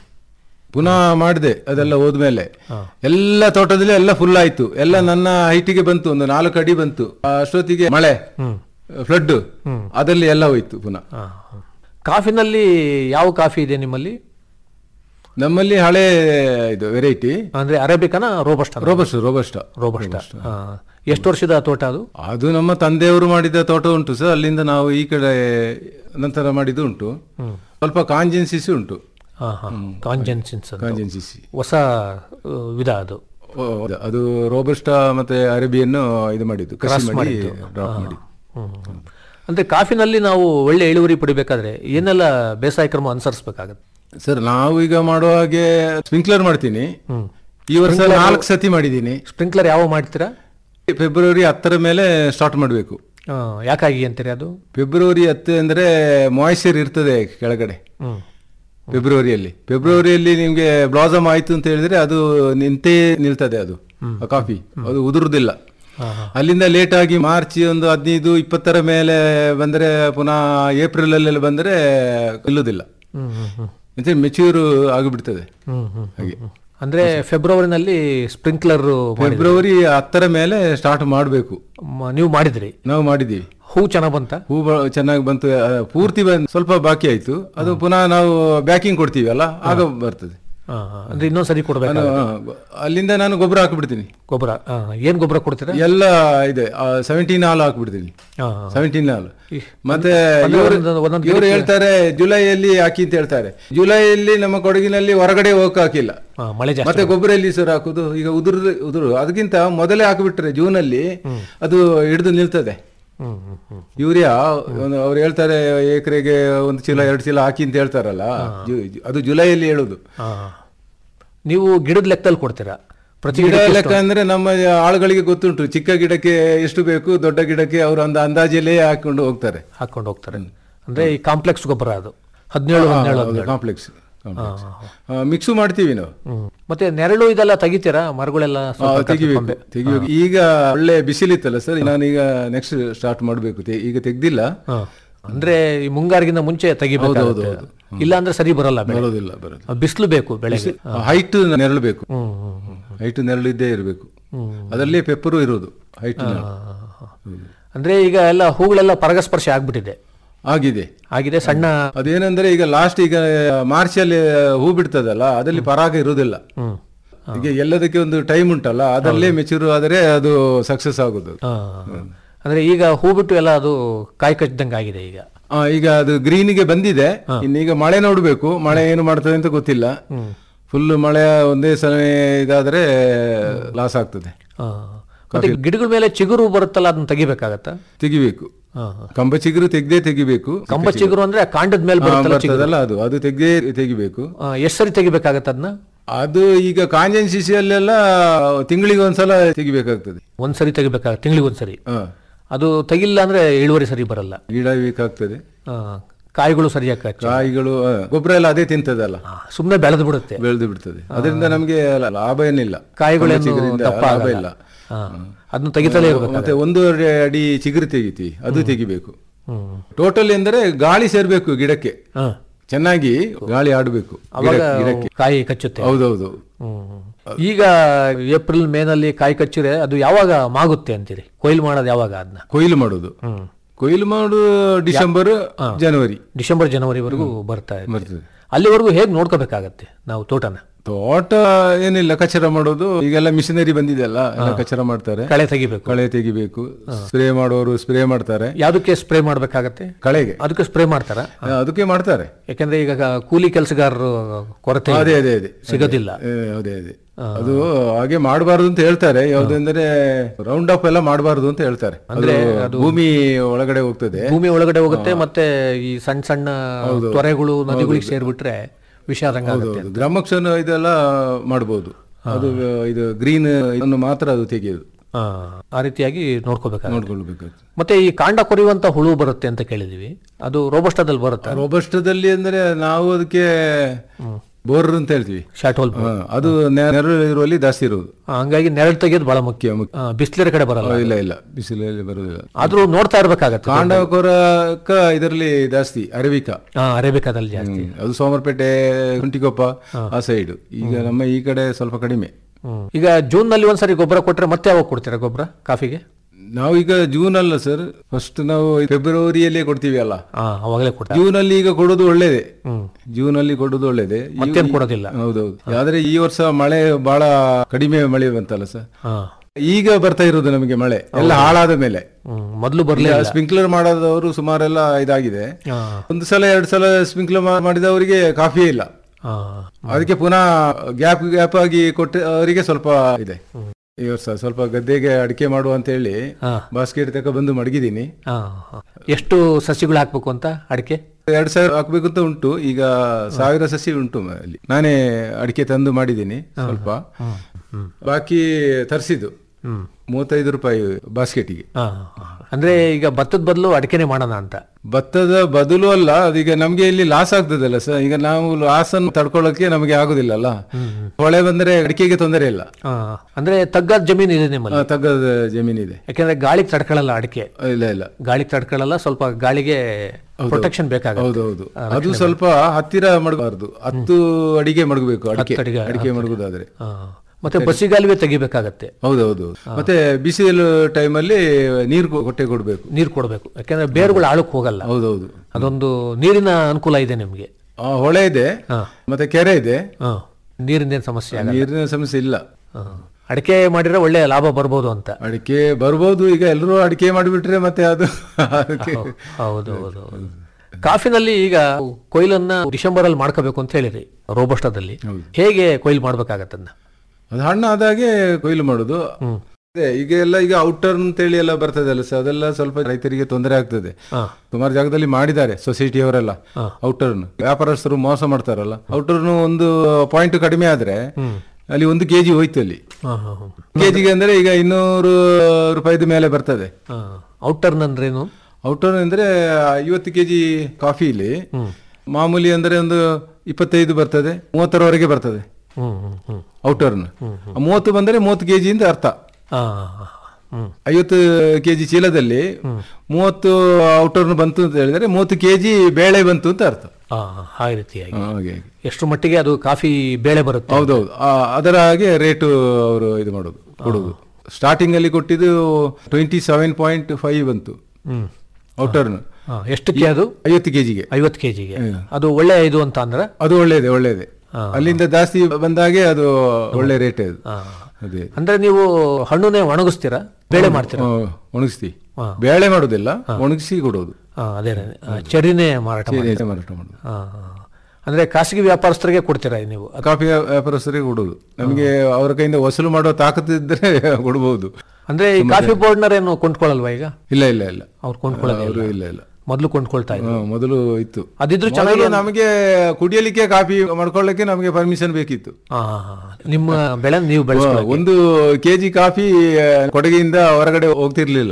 ಪುನಃ ಮಾಡಿದೆ ಅದೆಲ್ಲ ಹೋದ್ಮೇಲೆ ಎಲ್ಲ ತೋಟದಲ್ಲಿ ಎಲ್ಲ ಫುಲ್ ಆಯ್ತು ಎಲ್ಲ ನನ್ನ ಹೈಟಿಗೆ ಬಂತು ಒಂದು ನಾಲ್ಕು ಅಡಿ ಬಂತು ಅಷ್ಟೊತ್ತಿಗೆ ಮಳೆ ಫ್ಲಡ್ ಅದರಲ್ಲಿ ಎಲ್ಲ ಹೋಯ್ತು ಪುನಃ ಕಾಫಿನಲ್ಲಿ ಯಾವ ಕಾಫಿ ಇದೆ ನಿಮ್ಮಲ್ಲಿ ನಮ್ಮಲ್ಲಿ ಹಳೆ ಇದು ವೆರೈಟಿ ಅಂದ್ರೆ ಅರೇಬಿಕನ ರೋಬಸ್ಟ ರೋಬಸ್ಟ್ ರೋಬಸ್ಟ್ ರೋಬಸ್ಟ ಎಷ್ಟು ವರ್ಷದ ತೋಟ ಅದು ಅದು ನಮ್ಮ ತಂದೆಯವರು ಮಾಡಿದ ತೋಟ ಉಂಟು ಸರ್ ಅಲ್ಲಿಂದ ನಾವು ಈ ಕಡೆ ನಂತರ ಮಾಡಿದ್ದು ಉಂಟು ಸ್ವಲ್ಪ ಕಾಂಜೆನ್ಸಿಸಿ ಉಂಟು ಕಾಂಜೆನ್ಸಿನ್ಸ್ ಕಾಂಜೆನ್ಸಿಸಿ ಹೊಸ ಆ, ವಿಧ ಅದು ಓ, ಹೌದಾ. ಅದು ರೋಬಸ್ಟ ಮತ್ತೆ ಅರೇಬಿಯನ್ನು ಇದು ಮಾಡಿದ್ದು ಕಸಿ Cross ಮಾಡಿ ಮಾಡಿದ್ದು. ಡ್ರಾಪ್ ಹಾ. ಮಾಡಿ ಹ್ಮ್, ಹ್ಮ್. ಅಂದ್ರೆ ಕಾಫಿನಲ್ಲಿ ನಾವು ಒಳ್ಳೆ ಇಳುವರಿ ಪಡಿಬೇಕಾದ್ರೆ ಏನೆಲ್ಲ ಬೇಸಾಯ ಕ್ರಮ ಅನುಸರಿಸಬೇಕಾಗತ್ತೆ ಸರ್ ನಾವು ಈಗ ಮಾಡುವ ಹಾಗೆ ಸ್ಪ್ರಿಂಕ್ಲರ್ ಮಾಡ್ತೀನಿ ಈ ವರ್ಷ Sprinkler- ನಾಲ್ಕು ಸತಿ ಮಾಡಿದ್ದೀನಿ ಸ್ಪ್ರಿಂಕ್ಲರ್ ಯಾವ ಮಾಡ್ತೀರಾ ಫೆಬ್ರವರಿ ಹತ್ತರ ಮೇಲೆ ಸ್ಟಾರ್ಟ್ ಮಾಡಬೇಕು ಆ, ಯಾಕಾಗಿ ಅಂತೀರಿ ಅದು ಫೆಬ್ರವರಿ ಹತ್ತು ಅಂದ್ರೆ ಮಾಯ್ಚರ್ ಇರ್ತದೆ ಕೆಳಗಡೆ ಹ್ಮ್. ಫೆಬ್ರವರಿಯಲ್ಲಿ ಫೆಬ್ರವರಿಯಲ್ಲಿ ನಿಮ್ಗೆ ಬ್ಲಾಸಮ್ ಆಯ್ತು ಅಂತ ಹೇಳಿದ್ರೆ ಅದು ನಿಂತೇ ನಿಲ್ತದೆ ಅದು ಆ ಕಾಫಿ ಅದು ಉದುರುದಿಲ್ಲ ಅಲ್ಲಿಂದ ಲೇಟ್ ಆಗಿ ಮಾರ್ಚ್ ಒಂದು ಹದಿನೈದು ಇಪ್ಪತ್ತರ ಮೇಲೆ ಬಂದ್ರೆ ಪುನಃ ಏಪ್ರಿಲ್ ಅಲ್ಲೆಲ್ಲ ಬಂದ್ರೆ ನಿಲ್ಲುದಿಲ್ಲ ಹ್ಮ್, ಹ್ಮ್, ಹ್ಮ್. ಮತ್ತೆ ಮೆಚ್ಯೂರ್ ಆಗಿಬಿಡ್ತದೆ ಹ್ಮ್, ಹ್ಮ್, ಹಾಗೆ ಹ್ಮ್. ಅಂದ್ರೆ ಫೆಬ್ರವರಿನಲ್ಲಿ ಸ್ಪ್ರಿಂಕ್ಲರ್ ಫೆಬ್ರವರಿ ಹತ್ತರ ಮೇಲೆ ಸ್ಟಾರ್ಟ್ ಮಾಡಬೇಕು ನೀವು ಮಾಡಿದ್ರಿ ನಾವು ಮಾಡಿದ್ದೀವಿ ಹೂ ಚೆನ್ನಾಗ್ ಬಂತ ಹೂ ಬ- ಚೆನ್ನಾಗಿ ಬಂತು ಆ, ಪೂರ್ತಿ ಬಂದು ಸ್ವಲ್ಪ ಬಾಕಿ ಆಯ್ತು ಅದು ಪುನಃ ನಾವು ಬ್ಯಾಕಿಂಗ್ ಕೊಡ್ತೀವಿ ಅಲ್ಲ ಆಗ ಬರ್ತದೆ ಹಾ, ಹಾ. ಅಂದ್ರೆ ಇನ್ನೊಂದ್ಸರಿ ಕೊಡ್ಬೇಕು ನಾನು, ಆ, ಅಲ್ಲಿಂದ ನಾನು ಗೊಬ್ಬರ ಹಾಕಿಬಿಡ್ತೀನಿ ಗೊಬ್ಬರ ಆ, ಏನ್ ಗೊಬ್ಬರ ಕೊಡ್ತೀರಾ ಎಲ್ಲ ಇದೆ ಸೆವೆಂಟೀನ್ ಹಾಲು ಹಾಕ್ಬಿಡ್ತೀನಿ ಹಾ, ಹಾ. ಸೆವೆಂಟೀನ್ ಹಾಲು ಮತ್ತೆ ಅಂದ್ರೆ ಇವರು ಒಂದೊಂದು- ಒಂದೊಂದು ಇವರು ಗಿಡಕ್ಕೆ- ಹೇಳ್ತಾರೆ ಜುಲೈಯಲ್ಲಿ ಹಾಕಿ ಅಂತ ಹೇಳ್ತಾರೆ ಜುಲೈಯಲ್ಲಿ ನಮ್ಮ ಕೊಡಗಿನಲ್ಲಿ ಹೊರಗಡೆ ಹೋಗಕ್ ಹಾಕಿಲ್ಲ ಹಾ, ಮಳೆ ಜಾಸ್ತಿ ಮತ್ತೆ ಗೊಬ್ಬರ ಎಲ್ಲಿ ಸರ್ ಹಾಕುದು ಈಗ ಉದುರು ಉದುರು ಅದಕ್ಕಿಂತ ಮೊದಲೇ ಹಾಕಿಬಿಟ್ರೆ ಜೂನ್ ಅಲ್ಲಿ ಅದು ಹಿಡಿದು ನಿಲ್ತದೆ ಹ್ಮ್ ಹ್ಮ್ ಹ್ಮ್ ಯೂರಿಯಾ ಒಂದು ಅವ್ರು ಹೇಳ್ತಾರೆ ಎಕರೆಗೆ ಒಂದು ಚೀಲ ಎರಡು ಚೀಲ ಹಾಕಿ ಅಂತ ಹೇಳ್ತಾರಲ್ಲ ಜು- ಜು- ಅದು ಜುಲೈಯಲ್ಲಿ ಹೇಳುದು ಹಾ. ನೀವು ಗಿಡದ ಲೆಕ್ಕದಲ್ಲಿ ಕೊಡ್ತೀರಾ ಪ್ರತಿ ಗಿಡ ಗಿಡಕ್ಕೆ ಲೆಕ್ಕ ಅಂದ್ರೆ ನಮ್ಮ ಆಳುಗಳಿಗೆ ಗೊತ್ತುಂಟು ಚಿಕ್ಕ ಗಿಡಕ್ಕೆ ಎಷ್ಟು ಬೇಕು ದೊಡ್ಡ ಗಿಡಕ್ಕೆ ಅವರು ಒಂದು ಅಂದಾಜಲ್ಲೇ ಹಾಕೊಂಡು ಹೋಗ್ತಾರೆ ಹಾಕೊಂಡು ಹೋಗ್ತಾರೆ ಅಂದ್ರೆ ಈ ಕಾಂಪ್ಲೆಕ್ಸ್ ಗೊಬ್ಬರ ಅದು ಹದಿನೇಳು ಹದಿನೇಳು ಹದಿನೇಳು ಕಾಂಪ್ಲೆಕ್ಸ್ ಮಿಕ್ಸು ಮಾಡ್ತೀವಿ ನಾವು ಹ್ಮ್. ಮತ್ತೆ ನೆರಳು ಇದೆಲ್ಲ ತೆಗಿತೀರಾ ಮರಗಳೆಲ್ಲ ಆ, ಸ್ವಲ್ಪ ತೆಗಿಬೇಕು ಕತ್ಕೊಂಡೆ. ತೆಗಿಬೇಕು ಈಗ ಒಳ್ಳೆ ಬಿಸಿಲಿತ್ತಲ್ಲ ಸರ್ ನಾನೀಗ ನೆಕ್ಸ್ಟ್ ಸ್ಟಾರ್ಟ್ ಮಾಡಬೇಕು ಈಗ ತೆಗ್ದಿಲ್ಲ ಹಾ. ಅಂದ್ರೆ ಈ ಮುಂಗಾರಿಗಿಂತ ಮುಂಚೆ ತೆಗಿಬೇಕು ಹೌದು, ಹೌದು, ಇಲ್ಲ ಅಂದ್ರೆ ಸರಿ ಬರಲ್ಲ ಬೆಳೆ. ಬರೋದಿಲ್ಲ ಬರೋದು ಆ, ಬಿಸಿಲು ಬೇಕು ಬೆಳೆಗೆ ಹೈಟ್ ನೆರಳು ಬೇಕು ಹ್ಮ್, ಹ್ಮ್, ಹ್ಮ್. ಹೈಟ್ ನೆರಳು ಇದ್ದೇ ಇರಬೇಕು ಅದರಲ್ಲಿ ಪೆಪ್ಪರು ಇರೋದು ಹೈಟ್ ನೆರಳು ಅಂದ್ರೆ ಈಗ ಎಲ್ಲ ಹೂಗಳೆಲ್ಲ ಪರಾಗಸ್ಪರ್ಶ ಆಗ್ಬಿಟ್ಟಿದೆ ಆಗಿದೆ ಆಗಿದೆ ಸಣ್ಣ ಅದೇನಂದ್ರೆ ಈಗ ಲಾಸ್ಟ್ ಈಗ ಮಾರ್ಚ್ ಅಲ್ಲಿ ಹೂ ಬಿಡ್ತದಲ್ಲ ಅದರಲ್ಲಿ ಪರಾಗ ಇರುವುದಿಲ್ಲ ಹ್ಮ್. ಈಗ ಎಲ್ಲದಕ್ಕೆ ಒಂದು ಟೈಮ್ ಉಂಟಲ್ಲ ಅದರಲ್ಲೇ ಮೆಚೂರ್ ಆದರೆ ಅದು ಸಕ್ಸಸ್ ಆಗುದು ಆ, ಅಂದ್ರೆ ಈಗ ಹೂ ಬಿಟ್ಟು ಎಲ್ಲ ಅದು ಕಾಯಿ ಕಚ್ಚಿದಂಗೆ ಆಗಿದೆ ಈಗ ಆ, ಈಗ ಅದು ಗ್ರೀನಿಗೆ ಬಂದಿದೆ ಇನ್ನೀಗ ಮಳೆ ನೋಡ್ಬೇಕು ಮಳೆ ಏನು ಮಾಡ್ತದೆ ಅಂತ ಗೊತ್ತಿಲ್ಲ ಫುಲ್ ಮಳೆ ಒಂದೇ ಸಲ ಇದಾದ್ರೆ ಲಾಸ್ ಆಗ್ತದೆ ಆ. ಮತ್ತೆ ಗಿಡಗಳ ಮೇಲೆ ಚಿಗುರು ಬರುತ್ತಲ್ಲ ಅದನ್ನ ತೆಗಿಬೇಕಾಗತ್ತಾ ತೆಗಿಬೇಕು ಹಾ, ಕಂಬ ಚಿಗುರು ತೆಗ್ದೇ ತೆಗಿಬೇಕು ಕಂಬ ಚಿಗುರು ಅಂದ್ರೆ ಕಾಂಡದ ಮೇಲೆ ಆ, ಬರುತ್ತಲ್ಲ ಚಿಗುರು ಬರ್ತದಲ್ಲ ಅದು ಅದು ತೆಗ್ದೇ ತೆಗಿಬೇಕು ಎಷ್ಟು ಸರಿ ತೆಗಿಬೇಕಾಗತ್ತ ಅದನ್ನ ಅದು ಈಗ ಕಾಂಜನ್ ಶಿಶಿಯಲ್ಲೆಲ್ಲ ತಿಂಗಳಿಗೆ ಒಂದ್ಸಲ ತೆಗಿಬೇಕಾಗ್ತದೆ ಒಂದ್ಸರಿ ತೆಗಿಬೇಕಾಗ ತಿಂಗಳಿಗೆ ಒಂದ್ಸರಿ ಹಾ ಅದು ತೆಗಿಲ್ಲ ಅಂದ್ರೆ ಇಳುವರಿ ಸರಿ ಬರಲ್ಲ ಗಿಡ ಬೇಕಾಗ್ತದೆ ಆ, ಕಾಯಿಗಳು ಸರಿಯಾಗಿ ಕಚ್ಚ ಕಾಯಿಗಳು ಆ, ಗೊಬ್ಬರ ಎಲ್ಲ ಅದೇ ತಿಂತದಲ್ಲ ಸುಮ್ಮನೆ ಬೆಳೆದು ಬಿಡುತ್ತೆ ಬೆಳೆದು ಬಿಡ್ತದೆ ಅದರಿಂದ ನಮಗೆ ಲಾಭ ಏನಿಲ್ಲ ಕಾಯಿಗಳೇನು ಕಂಬ ಚಿಗುರಿಂದ ದಪ್ಪ ಲಾಭ ಆಗಲ್ಲ. ಇಲ್ಲ ಆ, ಅದನ್ನ ತೆಗಿತಲೇ ಇರ್ಬೇಕು ಮತ್ತೆ ಒಂದೂವರೆ ಅಡಿ ಚಿಗುರು ತೆಗಿತೀವಿ ಅದು ತೆಗಿಬೇಕು ಹ್ಮ್. ಟೋಟಲ್ ಎಂದರೆ ಗಾಳಿ ಸೇರ್ಬೇಕು ಗಿಡಕ್ಕೆ ಹಾ. ಚೆನ್ನಾಗಿ ಗಾಳಿ ಆಡಬೇಕು ಅವಾಗ ಕಾಯಿ ಕಚ್ಚುತ್ತೆ ಹೌದೌದು ಹ್ಮ್. ಈಗ ಏಪ್ರಿಲ್ ಮೇನಲ್ಲಿ ಕಾಯಿ ಕಚ್ಚಿರೆ ಅದು ಯಾವಾಗ ಮಾಗುತ್ತೆ ಅಂತೀರಿ ಕೊಯ್ಲು ಮಾಡೋದು ಯಾವಾಗ ಅದನ್ನ ಕೊಯ್ಲು ಮಾಡೋದು ಹ್ಮ್. ಕೊಯ್ಲು ಮಾಡು ಡಿಸೆಂಬರ್ ಜನವರಿ ಡಿಸೆಂಬರ್ ಜನವರಿವರೆಗೂ ಬರ್ತಾ ಇದೆ ಬರ್ತದೆ ಅಲ್ಲಿವರೆಗೂ ಹೇಗೆ ನೋಡ್ಕೋಬೇಕಾಗತ್ತೆ ನಾವು ತೋಟನ ತೋಟ ಏನಿಲ್ಲ ಕಚರ ಮಾಡೋದು ಈಗೆಲ್ಲ ಮಿಷನರಿ ಬಂದಿದೆ ಅಲ್ಲ ಎಲ್ಲ ಕಚರ ಮಾಡ್ತಾರೆ ಕಳೆ ತೆಗಿಬೇಕು ಕಳೆ ತೆಗಿಬೇಕು ಸ್ಪ್ರೇ ಮಾಡೋರು ಸ್ಪ್ರೇ ಮಾಡ್ತಾರೆ ಯಾವ್ದಕ್ಕೆ ಸ್ಪ್ರೇ ಮಾಡ್ಬೇಕಾಗತ್ತೆ ಕಳೆಗೆ ಅದಕ್ಕೆ ಸ್ಪ್ರೇ ಮಾಡ್ತಾರ ಅದಕ್ಕೆ ಮಾಡ್ತಾರೆ ಯಾಕಂದ್ರೆ ಈಗ ಕೂಲಿ ಕೆಲಸಗಾರರು ಕೊರತೆ ಅದೇ ಅದೇ ಅದೇ ಸಿಗೋದಿಲ್ಲ ಏ, ಅದೇ ಅದೇ ಅದು ಹಾಗೆ ಮಾಡಬಾರ್ದು ಅಂತ ಹೇಳ್ತಾರೆ ಯಾವ್ದಂದ್ರೆ ರೌಂಡ್ ಅಪ್ ಎಲ್ಲ ಮಾಡಬಾರ್ದು ಅಂತ ಹೇಳ್ತಾರೆ ಅಂದ್ರೆ ಭೂಮಿ ಒಳಗಡೆ ಹೋಗ್ತದೆ ಭೂಮಿ ಒಳಗಡೆ ಹೋಗುತ್ತೆ ಮತ್ತೆ ಈ ಸಣ್ಣ ಸಣ್ಣ ತೊರೆಗಳು ನದಿಗಳಿಗೆ ಸೇರ್ಬಿಟ್ರೆ ವಿಷಾದಂಗ ಆಗುತ್ತೆ ಹೌದು ಗ್ರಾಮಕ್ಷನ್ ಇದೆಲ್ಲ ಮಾಡಬಹುದು ಅದು ಇದು ಗ್ರೀನ್ ಇದನ್ನು ಮಾತ್ರ ಅದು ತೆಗೆಯೋದು ಆ, ಆ ರೀತಿಯಾಗಿ ನೋಡ್ಕೋಬೇಕಾಗುತ್ತೆ ನೋಡ್ಕೊಳ್ಬೇಕಾಗ್ತದೆ ಮತ್ತೆ ಈ ಕಾಂಡ ಕೊರೆಯುವಂತ ಹುಳು ಬರುತ್ತೆ ಅಂತ ಕೇಳಿದೀವಿ ಅದು ರೋಬಸ್ಟದಲ್ಲಿ ಬರುತ್ತೆ ರೋಬಸ್ಟದಲ್ಲಿ ಅಂದ್ರೆ ನಾವು ಅದಕ್ಕೆ ಬೋರ್ ಅಂತ ಹೇಳ್ತೀವಿ ಶಾರ್ಟ್ ಹೋಲ್ ಹಾ, ಅದು ನೆ- ನೆರಳು ಇರುವಲ್ಲಿ ಜಾಸ್ತಿ ಇರುವುದು ಹಂಗಾಗಿ ನೆರಳು ತೆಗೆಯೋದು ಬಹಳ ಮುಖ್ಯ ಮುಖ್ಯ ಮುಖ್ಯ ಬಿಸಿಲಿನ ಕಡೆ ಬರಲ್ಲ ಇಲ್ಲ ಇಲ್ಲ ಬಿಸಿಲಲ್ಲಿ ಬರುವುದಿಲ್ಲ ಆದ್ರೂ ನೋಡ್ತಾ ಇರ್ಬೇಕಾಗತ್ತೆ ಕಾಂಡ ಕೊರಕ ಇದರಲ್ಲಿ ಜಾಸ್ತಿ ಅರವಿಕ ಹಾ ಅರೇಬಿಕಾದಲ್ಲಿ ಜಾಸ್ತಿ ಹ್ಮ್. ಅದು ಸೋಮರಪೇಟೆ ಕುಂಟಿಕೊಪ್ಪ ಆ ಸೈಡ್ ಈಗ ನಮ್ಮ ಈ ಕಡೆ ಸ್ವಲ್ಪ ಕಡಿಮೆ ಹ್ಮ್. ಈಗ ಜೂನ್ ನಲ್ಲಿ ಒಂದ್ಸರಿ ಗೊಬ್ಬರ ಕೊಟ್ರೆ ಮತ್ತೆ ಯಾವಾಗ ಕೊಡ್ತೀರಾ ಗೊಬ್ಬರ ಕಾಫಿಗೆ ನಾವು ಈಗ ಜೂನ್ ಅಲ್ಲ ಸರ್ ಫಸ್ಟ್ ನಾವು ಫೆಬ್ರವರಿಯಲ್ಲೇ ಕೊಡ್ತೀವಿ ಅಲ್ಲ ಹಾ ಅವಾಗಲೇ ಕೊಟ್ಟ ಜೂನ್ ಅಲ್ಲಿ ಈಗ ಕೊಡೋದು ಒಳ್ಳೇದೇ ಹ್ಮ್. ಜೂನ್ ಅಲ್ಲಿ ಕೊಡೋದು ಒಳ್ಳೇದೇ ಈ- ಮತ್ತೇನ್ ಕೊಡೋದಿಲ್ಲ ಹೌದೌದು ಆದ್ರೆ ಈ ವರ್ಷ ಮಳೆ ಬಹಳ ಕಡಿಮೆ ಮಳೆ ಬಂತಲ್ಲ ಸರ್ ಹಾ ಈಗ ಬರ್ತಾ ಇರೋದು ನಮಗೆ ಮಳೆ ಎಲ್ಲ ಹಾಳಾದ ಮೇಲೆ ಹ್ಮ್. ಮೊದ್ಲು ಬರ್ಲಿ ಸ್ಪ್ರಿಂಕ್ಲರ್ ಮಾಡೋದವರು ಸುಮಾರೆಲ್ಲ ಇದಾಗಿದೆ ಹಾ. ಒಂದು ಸಲ ಎರಡು ಸಲ ಸ್ಪ್ರಿಂಕ್ಲರ್ ಮಾಡಿದವರಿಗೆ ಕಾಫಿಯೇ ಇಲ್ಲ ಹಾ ಅದಕ್ಕೆ ಪುನಃ ಗ್ಯಾಪ್ ಗ್ಯಾಪ್ ಆಗಿ ಕೊಟ್ಟ ಅವರಿಗೆ ಸ್ವಲ್ಪ ಇದೆ ಈ ವರ್ಷ ಸ್ವಲ್ಪ ಗದ್ದೆಗೆ ಅಡಿಕೆ ಮಾಡುವ ಅಂತ ಹೇಳಿ ಹಾ. ಬಾಸ್ಕೆಟ್ ತಕ ಬಂದು ಮಡಗಿದ್ದೀನಿ ಹಾ ಹಾ. ಎಷ್ಟು ಸಸಿಗಳು ಹಾಕ್ಬೇಕು ಅಂತ ಅಡಿಕೆ ಎರಡ್ ಸಾವಿರ ಹಾಕ್ಬೇಕು ಅಂತ ಉಂಟು ಈಗ ಸಾವಿರ ಸಸಿ ಉಂಟು ಮ- ಅಲ್ಲಿ ನಾನೇ ಅಡಿಕೆ ತಂದು ಮಾಡಿದ್ದೀನಿ ಸ್ವಲ್ಪ ಬಾಕಿ ತರಿಸಿದ್ದು ಹ್ಮ್ ಮೂವತ್ತೈದು ರೂಪಾಯಿ ಬಾಸ್ಕೆಟಿಗೆ ಹಾ ಅಂದ್ರೆ ಈಗ ಭತ್ತದ ಬದಲು ಅಡಿಕೆನೆ ಮಾಡೋಣ ಅಂತ ಭತ್ತದ ಬದಲು ಅಲ್ಲ ಅದೀಗ ನಮ್ಗೆ ಇಲ್ಲಿ ಲಾಸ್ ಆಗ್ತದಲ್ಲ ಸರ್ ಈಗ ನಾವು ಲಾಸ್ ಅನ್ನು ತಡ್ಕೊಳ್ಳೋಕೆ ನಮಗೆ ಆಗುದಿಲ್ಲಲ್ಲ ಹೊಳೆ ಬಂದ್ರೆ ಅಡಿಕೆಗೆ ತೊಂದರೆ ಇಲ್ಲ ಹಾ ಅಂದ್ರೆ ತಗ್ಗಾದ ಜಮೀನು ಇದೆ ನಿಮ್ಮಲ್ಲಿ ಆ, ತಗ್ಗದ ಜಮೀನಿದೆ ಯಾಕಂದ್ರೆ ಗಾಳಿಗೆ ತಡ್ಕೊಳ್ಳಲ್ಲ ಅಡಿಕೆ ಇಲ್ಲ ಇಲ್ಲ ಗಾಳಿಗೆ ತಡ್ಕೊಳ್ಳಲ್ಲ ಸ್ವಲ್ಪ ಗಾಳಿಗೆ ಪ್ರೊಟೆಕ್ಷನ್ ಬೇಕಾಗುತ್ತೆ ಹೌದೌದು ಅದು ಸ್ವಲ್ಪ ಹತ್ತಿರ ಮಡಗಬಾರ್ದು ಹತ್ತು ಅಡಿಗೆ ಮಡಗಬೇಕು ಅಡಿಕೆ ಹತ್ತು ಅಡಿಗೆ, ಅಡಿಕೆ ಮಡಗುದಾದ್ರೆ ಹಾ. ಮತ್ತೆ ಬಸಿಗಾಲುವೆ ತೆಗಿಬೇಕಾಗತ್ತೆ ಹೌದೌದು ಮತ್ತೆ ಬಿಸಿಲು ಟೈಮಲ್ಲಿ ನೀರು ಕೊ- ಕೊಟ್ಟೆ ಕೊಡ್ಬೇಕು ನೀರು ಕೊಡಬೇಕು ಯಾಕಂದ್ರೆ ಬೇರುಗಳು ಆಳಕ್ಕೆ ಹೋಗಲ್ಲ ಹೌದೌದು ಅದೊಂದು ನೀರಿನ ಅನುಕೂಲ ಇದೆ ನಿಮ್ಗೆ ಆ, ಹೊಳೆ ಇದೆ ಹಾ. ಮತ್ತೆ ಕೆರೆ ಇದೆ ಹಾ ನೀರಿನ ಸಮಸ್ಯೆ ಆಗಲ್ಲ ನೀರಿನ ಸಮಸ್ಯೆ ಇಲ್ಲ ಹಾ. ಅಡಿಕೆ ಮಾಡಿದ್ರೆ ಒಳ್ಳೆ ಲಾಭ ಬರ್ಬೋದು ಅಂತ ಅಡಿಕೆ ಬರ್ಬೋದು ಈಗ ಎಲ್ಲರೂ ಅಡಿಕೆ ಮಾಡಿಬಿಟ್ರೆ ಮತ್ತೆ ಅದು ಅದಕ್ಕೆ ಹೌದು ಹೌದು ಹೌದು. ಕಾಫಿನಲ್ಲಿ ಈಗ ಕೊಯ್ಲನ್ನ ಡಿಸೆಂಬರ್ ಅಲ್ಲಿ ಮಾಡ್ಕೋಬೇಕು ಅಂತ ಹೇಳಿರಿ ರೋಬಸ್ಟದಲ್ಲಿ ಹೇಗೆ ಕೊಯ್ಲು ಮಾಡ್ಬೇಕಾಗತ್ತನ್ನ ಅದು ಹಣ್ಣು ಆದಾಗೆ ಕೊಯ್ಲು ಮಾಡುದು ಅದೇ ಈಗ ಎಲ್ಲ ಈಗ ಔಟರ್ ಅಂತೇಳಿ ಎಲ್ಲ ಬರ್ತದೆ ಅಲ್ಲ ಸರ್ ಅದೆಲ್ಲ ಸ್ವಲ್ಪ ರೈತರಿಗೆ ತೊಂದರೆ ಆಗ್ತದೆ ಸುಮಾರು ಜಾಗದಲ್ಲಿ ಮಾಡಿದ್ದಾರೆ ಸೊಸೈಟಿಯವರೆಲ್ಲ ಔಟರ್ನ್ ವ್ಯಾಪಾರಸ್ಥರು ಮೋಸ ಮಾಡ್ತಾರಲ್ಲ ಔಟರ್ನು ಒಂದು ಪಾಯಿಂಟ್ ಕಡಿಮೆ ಆದ್ರೆ ಅಲ್ಲಿ ಒಂದು ಕೆಜಿ ಹೋಯ್ತು ಅಲ್ಲಿ ಕೆಜಿಗೆ ಅಂದ್ರೆ ಈಗ ಇನ್ನೂರು ರೂಪಾಯಿದ ಮೇಲೆ ಬರ್ತದೆ ಔಟರ್ನ್ ಅಂದ್ರೇನು ಔಟರ್ ಅಂದ್ರೆ ಐವತ್ತು ಕೆಜಿ ಕಾಫಿಲಿ ಮಾಮೂಲಿ ಅಂದ್ರೆ ಒಂದು ಇಪ್ಪತ್ತೈದು ಬರ್ತದೆ ಮೂವತ್ತರವರೆಗೆ ಬರ್ತದೆ ಹ್ಮ್ ಹ್ಮ್ ಹ್ಮ್ ಔಟರ್ನ್ ಮೂವತ್ತು ಬಂದರೆ ಮೂವತ್ತು ಕೆಜಿ ಅಂತ ಅರ್ಥ ಆ, ಹ್ಮ್ ಐವತ್ತು ಕೆಜಿ ಚೀಲದಲ್ಲಿ ಮೂವತ್ತು ಔಟರ್ನ್ ಬಂತು ಅಂತ ಹೇಳಿದ್ರೆ ಮೂವತ್ತು ಕೆಜಿ ಬೇಳೆ ಬಂತು ಅಂತ ಅರ್ಥ ಆ, ಆ ರೀತಿಯಾಗಿ ಹಾಗೆ ಹಾಗೆ. ಎಷ್ಟು ಮಟ್ಟಿಗೆ ಅದು ಕಾಫಿ ಬೇಳೆ ಬರುತ್ತೆ ಹೌದೌದು ಆ, ಅದರ ಹಾಗೆ ರೇಟು ಅವರು ಇದು ಮಾಡೋದು ಕೊಡುದು ಸ್ಟಾರ್ಟಿಂಗ್ ಅಲ್ಲಿ ಕೊಟ್ಟಿದ್ದು ಟ್ವೆಂಟಿ ಸೆವೆನ್ ಪಾಯಿಂಟ್ ಫೈವ್ ಬಂತು ಹ್ಮ್ ಔಟರ್ನ್ ಆ, ಎಷ್ಟಕ್ಕೆ ಅದು ಐವತ್ತು ಕೆಜಿಗೆ ಐವತ್ತು ಕೆಜಿಗೆ ಅದು ಒಳ್ಳೆ ಇದು ಅಂತ ಅಂದ್ರೆ ಅದು ಒಳ್ಳೇದೆ ಒಳ್ಳೇದೆ ಅಲ್ಲಿಂದ ಜಾಸ್ತಿ ಬಂದಾಗೆ ಅದು ಒಳ್ಳೆ ರೇಟ್ ಅದು ಅದೇ ಅಂದ್ರೆ ನೀವು ಹಣ್ಣುನೇ ಒಣಗಿಸ್ತೀರಾ ಬೇಳೆ ಮಾಡ್ತೀರಾ ಆ, ಒಣಗಿಸ್ತಿ ಬೇಳೆ ಮಾಡೋದಿಲ್ಲ ಒಣಗಿಸಿ ಕೊಡೋದು ಆ, ಅದೇನೆ ಆ, ಚೆರ್ರಿನೇ ಮಾರಾಟ ಚೆರ್ರಿ ಮಾಡ್ತೀರಾ? ಮಾರಾಟ ಮಾಡೋದು ಆ, ಆ. ಅಂದ್ರೆ ಖಾಸಗಿ ವ್ಯಾಪಾರಸ್ಥರಿಗೆ ಕೊಡ್ತೀರಾ ನೀವು ಕಾಫಿ ವ್ಯಾಪಾರಸ್ಥರಿಗೆ ಕೊಡೋದು ನಮಗೆ ಅವರ ಕೈಯಿಂದ ವಸೂಲು ಮಾಡೋ ತಾಕತ್ತು ಇದ್ರೆ ಕೊಡಬಹುದು ಅಂದ್ರೆ ಈ ಕಾಫಿ ಬೋರ್ಡ್ನರೇನು ಕೊಂಡ್ಕೊಳ್ಳಲ್ವಾ ಈಗ ಇಲ್ಲ ಇಲ್ಲ ಇಲ್ಲ ಅವ್ರು ಕೊಂಡ್ಕೊಳ್ಳೋದೇ ಅವರು ಇಲ್ಲ. ಇಲ್ಲ ಇಲ್ಲ ಮೊದಲು ಕೊಂಡ್ಕೊಳ್ತಾ ಇದ್ರು ಹಾ, ಮೊದಲು ಇತ್ತು ಅದಿದ್ರು ಮೊದಲು ಚೆನ್ನಾಗಿ ನಮಗೆ ಕುಡಿಯಲಿಕ್ಕೆ ಕಾಫಿ ಮಾಡ್ಕೊಳ್ಳಕ್ಕೆ ನಮಗೆ ಪರ್ಮಿಷನ್ ಬೇಕಿತ್ತು ಆ, ಆ, ಆ. ನಿಮ್ಮ ಬೆಳೆ ನೀವು ಬೆಳೆಸ್ಕೊಳ್ಳಿ ಒಂದು ಕೆಜಿ ಕಾಫಿ ಆ, ಕೊಡಗಿಯಿಂದ ಹೊರಗಡೆ ಹೋಗ್ತಿರ್ಲಿಲ್ಲ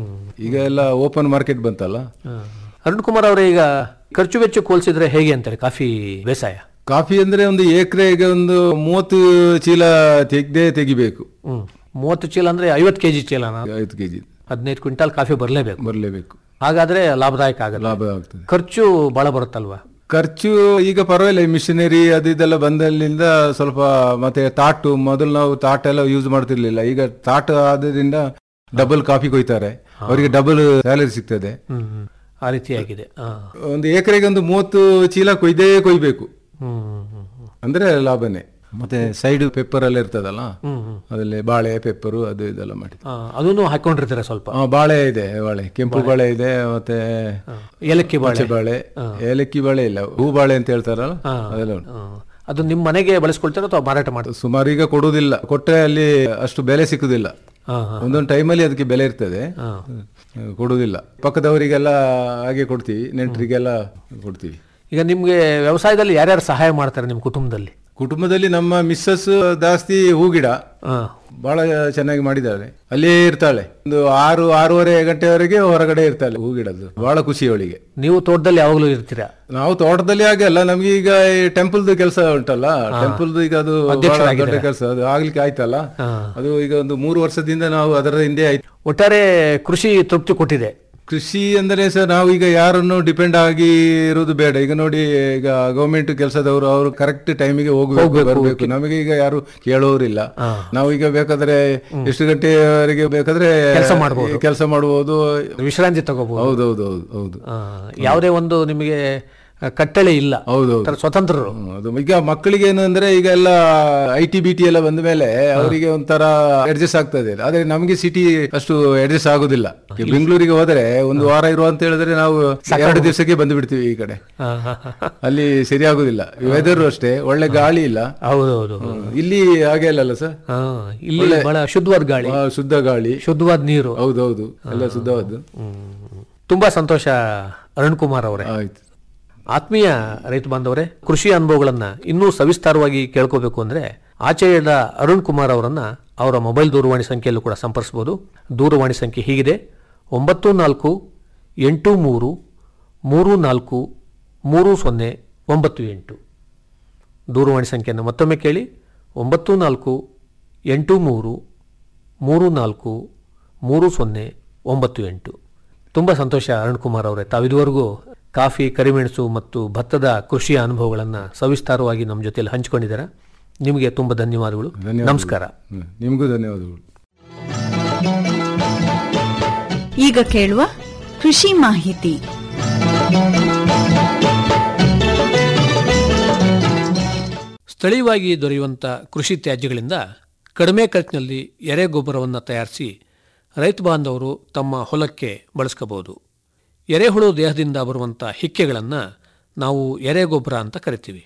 ಈಗ ಎಲ್ಲ ಓಪನ್ ಮಾರ್ಕೆಟ್ ಬಂತಲ್ಲ ಅರುಣ್ ಕುಮಾರ್ ಅವರೇ ಈಗ ಖರ್ಚು ವೆಚ್ಚ ಹೋಲಿಸಿದ್ರೆ ಹೇಗೆ ಅಂತಾರೆ ಕಾಫಿ ಬೇಸಾಯ ಕಾಫಿ ಅಂದ್ರೆ ಒಂದು ಎಕರೆಗೆ ಒಂದು ಮೂವತ್ತು ಚೀಲ ತೆಗ್ದೇ ತೆಗಿಬೇಕು ಹ್ಮ್ ಮೂವತ್ತು ಚೀಲ ಅಂದ್ರೆ ಐವತ್ತು ಕೆಜಿ ಚೀಲನ ಐದು ಕೆಜಿ ಹದಿನೈದು ಕ್ವಿಂಟಾಲ್ ಕಾಫಿ ಬರಲೇಬೇಕು ಬರಲೇಬೇಕು ಹಾಗಾದ್ರೆ ಲಾಭದಾಯಕ ಆಗುತ್ತೆ ಲಾಭ ಆಗ್ತದೆ ಖರ್ಚು ಬಹಳ ಬರುತ್ತಲ್ವಾ ಖರ್ಚು ಈಗ ಪರವಾಗಿಲ್ಲ ಮಿಷನರಿ ಅದು ಇದೆಲ್ಲ ಬಂದಲ್ಲಿಂದ ಸ್ವಲ್ಪ ಮತ್ತೆ ತಾಟು ಮೊದಲು ನಾವು ತಾಟ್ ಎಲ್ಲ ಯೂಸ್ ಮಾಡ್ತಿರ್ಲಿಲ್ಲ ಈಗ ತಾಟ್ ಆದ್ರಿಂದ ಡಬಲ್ ಕಾಫಿ ಕೊಯ್ತಾರೆ ಅವರಿಗೆ ಡಬಲ್ ಸ್ಯಾಲರಿ ಸಿಗ್ತದೆ ಹ್ಮ್ ಹ್ಮ್. ಆ ರೀತಿಯಾಗಿದೆ ಆ. ಒಂದು ಎಕರೆಗೆ ಒಂದು ಮೂವತ್ತು ಚೀಲ ಕೊಯ್ದೇ ಕೊಯ್ಬೇಕು ಹ್ಮ್ ಹ್ಮ್ ಹ್ಮ್ ಹ್ಮ್. ಅಂದ್ರೆ ಲಾಭನೇ ಮತ್ತೆ ಸೈಡ್ ಪೆಪ್ಪರ್ ಎಲ್ಲ ಇರ್ತದಲ್ಲ ಹ್ಮ್ ಹ್ಮ್. ಅದರಲ್ಲಿ ಬಾಳೆ ಪೆಪ್ಪರು ಅದು ಇದೆಲ್ಲ ಮಾಡಿ ಆ, ಅದನ್ನು ಹಾಕೊಂಡಿರ್ತೀರ ಸ್ವಲ್ಪ ಆ, ಬಾಳೆ ಇದೆ ಬಾಳೆ ಕೆಂಪು ಬಾಳೆ ಇದೆ ಮತ್ತೆ ಏಲಕ್ಕಿ ಬಾಳೆ ಪಚ್ಚೆ ಬಾಳೆ ಏಲಕ್ಕಿ ಬಾಳೆ ಇಲ್ಲ ಹೂ ಬಾಳೆ ಅಂತ ಹೇಳ್ತಾರಲ್ಲ ಅದೆಲ್ಲ ಉಂಟು. ಆ, ಅದು ನಿಮ್ಮ ಮನೆಗೆ ಬಳಸ್ಕೊಳ್ತೀರಾ ಅಥವಾ ಮಾರಾಟ ಮಾಡ್ತೀರಾ ಸುಮಾರು ಈಗ ಕೊಡುವುದಿಲ್ಲ ಕೊಟ್ಟರೆ ಅಲ್ಲಿ ಅಷ್ಟು ಬೆಲೆ ಸಿಕ್ಕುದಿಲ್ಲ ಹಾ, ಹಾ. ಒಂದೊಂದು ಟೈಮಲ್ಲಿ ಅದಕ್ಕೆ ಬೆಲೆ ಇರ್ತದೆ ಹಾ. ಕೊಡುವುದಿಲ್ಲ ಪಕ್ಕದವರಿಗೆಲ್ಲ ಹಾಗೆ ಕೊಡ್ತೀವಿ ನೆಂಟರಿಗೆಲ್ಲ ಕೊಡ್ತೀವಿ ಈಗ ನಿಮ್ಗೆ ವ್ಯವಸಾಯದಲ್ಲಿ ಯಾರ್ಯಾರು ಸಹಾಯ ಮಾಡ್ತಾರೆ ನಿಮ್ಮ ಕುಟುಂಬದಲ್ಲಿ ಕುಟುಂಬದಲ್ಲಿ ನಮ್ಮ ಮಿಸ್ಸಸ್ ಜಾಸ್ತಿ ಹೂಗಿಡ ಹಾ. ಬಹಳ ಚೆನ್ನಾಗಿ ಮಾಡಿದ್ದಾಳೆ ಅಲ್ಲಿಯೇ ಇರ್ತಾಳೆ ಒಂದು ಆರು ಆರೂವರೆ ಗಂಟೆವರೆಗೆ ಹೊರಗಡೆ ಇರ್ತಾಳೆ ಹೂಗಿಡದ್ದು ಬಹಳ ಖುಷಿ ಅವಳಿಗೆ ನೀವು ತೋಟದಲ್ಲಿ ಯಾವಾಗಲೂ ಇರ್ತೀರಾ ನಾವು ತೋಟದಲ್ಲಿ ಹಾಗೆ ಅಲ್ಲ ನಮ್ಗೆ ಈಗ ಟೆಂಪಲ್ದು ಕೆಲಸ ಉಂಟಲ್ಲ ಟೆಂಪಲ್ದು ಈಗ ಅದು ಬಹಳ ದೊಡ್ಡ ಅಧ್ಯಕ್ಷರಾಗಿದ್ದೀರಾ? ಕೆಲಸ ಅದು ಆಗ್ಲಿಕ್ಕೆ ಆಯ್ತಲ್ಲ ಹಾ. ಅದು ಈಗ ಒಂದು ಮೂರು ವರ್ಷದಿಂದ ನಾವು ಅದರ ಹಿಂದೆ ಆಯ್ತು ಒಟ್ಟಾರೆ ಕೃಷಿ ತೃಪ್ತಿ ಕೊಟ್ಟಿದೆ ಕೃಷಿ ಅಂದರೆ ಸರ್ ನಾವು ಈಗ ಯಾರನ್ನು ಡಿಪೆಂಡ್ ಆಗಿ ಇರುವುದು ಬೇಡ ಈಗ ನೋಡಿ ಈಗ ಗವರ್ಮೆಂಟ್ ಕೆಲಸದವರು ಅವರು ಕರೆಕ್ಟ್ ಟೈಮಿಗೆ ಹೋಗ್ಬೇಕು ಬರಬೇಕು ನಮಗೆ ಈಗ ಯಾರು ಕೇಳೋರಿಲ್ಲ ನಾವು ಈಗ ಬೇಕಾದ್ರೆ ಎಷ್ಟು ಗಂಟೆವರೆಗೆ ಬೇಕಾದ್ರೆ ಕೆಲ್ಸ ಮಾಡ್ಬೋದು. ಕೆಲಸ ಮಾಡಬಹುದು ವಿಶ್ರಾಂತಿ ತಗೋಬಹುದು ಹೌದೌದು ಹೌದು ಹೌದು ಆ, ಯಾವುದೇ ಒಂದು ನಿಮಗೆ ಆ, ಕಟ್ಟಳೆ ಇಲ್ಲ ಹೌದೌದು ಒಂಥರ ಸ್ವತಂತ್ರರು ಹ್ಮ್, ಅದು ಈಗ ಮಕ್ಕಳಿಗೆ ಏನು ಅಂದ್ರೆ ಈಗ ಎಲ್ಲ ಐ ಟಿ ಬಿ ಟಿ ಎಲ್ಲ ಬಂದ ಮೇಲೆ ಅವರಿಗೆ ಒಂಥರ ಅಡ್ಜಸ್ಟ್ ಆಗ್ತದೆ ಆದ್ರೆ ನಮಗೆ ಸಿಟಿ ಅಷ್ಟು ಅಡ್ಜಸ್ಟ್ ಆಗುದಿಲ್ಲ ಈಗ ಬೆಂಗಳೂರಿಗೆ ಹೋದ್ರೆ ಒಂದು ವಾರ ಇರುವ ಅಂತ ಹೇಳಿದ್ರೆ ನಾವು ಎರಡು ದಿವಸಕ್ಕೆ ಬಂದು ಬಿಡ್ತೀವಿ ಈ ಕಡೆ ಆ, ಆ, ಆ. ಅಲ್ಲಿ ಸರಿ ಆಗುದಿಲ್ಲ ವೆದರ್ ಅಷ್ಟೇ ಒಳ್ಳೆ ಗಾಳಿ ಇಲ್ಲ ಹೌದೌದು ಹ್ಮ್. ಇಲ್ಲಿ ಹಾಗೆ ಅಲ್ಲಲ್ಲ ಸರ್ ಆ, ಇಲ್ಲಿ ಬಹಳ ಶುದ್ಧವಾದ ಗಾಳಿ ಆ, ಶುದ್ಧ ಗಾಳಿ ಶುದ್ಧವಾದ ನೀರು ಹೌದೌದು ಎಲ್ಲ ಶುದ್ಧವಾದ್ದು ತುಂಬಾ ಸಂತೋಷ ಅರುಣ್ ಕುಮಾರ್ ಅವರೇ ಆಯ್ತು ಆತ್ಮೀಯ ರೈತ ಬಾಂಧವರೇ ಕೃಷಿ ಅನುಭವಗಳನ್ನ ಇನ್ನೂ ಸವಿಸ್ತಾರವಾಗಿ ಕೇಳ್ಕೋಬೇಕು ಅಂದ್ರೆ ಆಚೆಯದ ಅರುಣ್ ಕುಮಾರ್ ಅವರನ್ನ ಅವರ ಮೊಬೈಲ್ ದೂರವಾಣಿ ಸಂಖ್ಯೆಯಲ್ಲೂ ಕೂಡ ಸಂಪರ್ಸಬಹುದು ದೂರವಾಣಿ ಸಂಖ್ಯೆ ಹೀಗಿದೆ ಒಂಬತ್ತು ನಾಲ್ಕು ಎಂಟು ಮೂರು ಮೂರು ನಾಲ್ಕು ಮೂರು ಸೊನ್ನೆ ಒಂಬತ್ತು ಎಂಟು ದೂರವಾಣಿ ಸಂಖ್ಯೆಯನ್ನು ಮತ್ತೊಮ್ಮೆ ಕೇಳಿ ಒಂಬತ್ತು ನಾಲ್ಕು ಎಂಟು ಮೂರು ಮೂರು ನಾಲ್ಕು ಮೂರು ಸೊನ್ನೆ ಒಂಬತ್ತು ಎಂಟು ತುಂಬ ಸಂತೋಷ ಅರುಣ್ ಕುಮಾರ್ ಅವರೇ ತಾವಿದುವರೆಗೂ ಕಾಫಿ ಕರಿಮೆಣಸು ಮತ್ತು ಭತ್ತದ ಕೃಷಿಯ ಅನುಭವಗಳನ್ನು ಸವಿಸ್ತಾರವಾಗಿ ನಮ್ಮ ಜೊತೆಯಲ್ಲಿ ಹಂಚಿಕೊಂಡಿದ್ದಾರೆ ನಿಮಗೆ ತುಂಬ ಧನ್ಯವಾದಗಳು ಧನ್ಯವಾದಗಳು. ನಮಸ್ಕಾರ ಹ್ಮ್. ನಿಮಗೂ ಧನ್ಯವಾದಗಳು ಈಗ ಕೇಳುವ ಕೃಷಿ ಮಾಹಿತಿ ಸ್ಥಳೀಯವಾಗಿ ದೊರೆಯುವಂಥ ಕೃಷಿ ತ್ಯಾಜ್ಯಗಳಿಂದ ಕಡಿಮೆ ಖರ್ಚಿನಲ್ಲಿ ಎರೆ ಗೊಬ್ಬರವನ್ನು ತಯಾರಿಸಿ ರೈತ ಬಾಂಧವರು ತಮ್ಮ ಹೊಲಕ್ಕೆ ಬಳಸ್ಕೋಬಹುದು ಎರೆಹುಳು ದೇಹದಿಂದ ಬರುವಂಥ ಹಿಕ್ಕೆಗಳನ್ನು ನಾವು ಎರೆಗೊಬ್ಬರ ಅಂತ ಕರಿತೀವಿ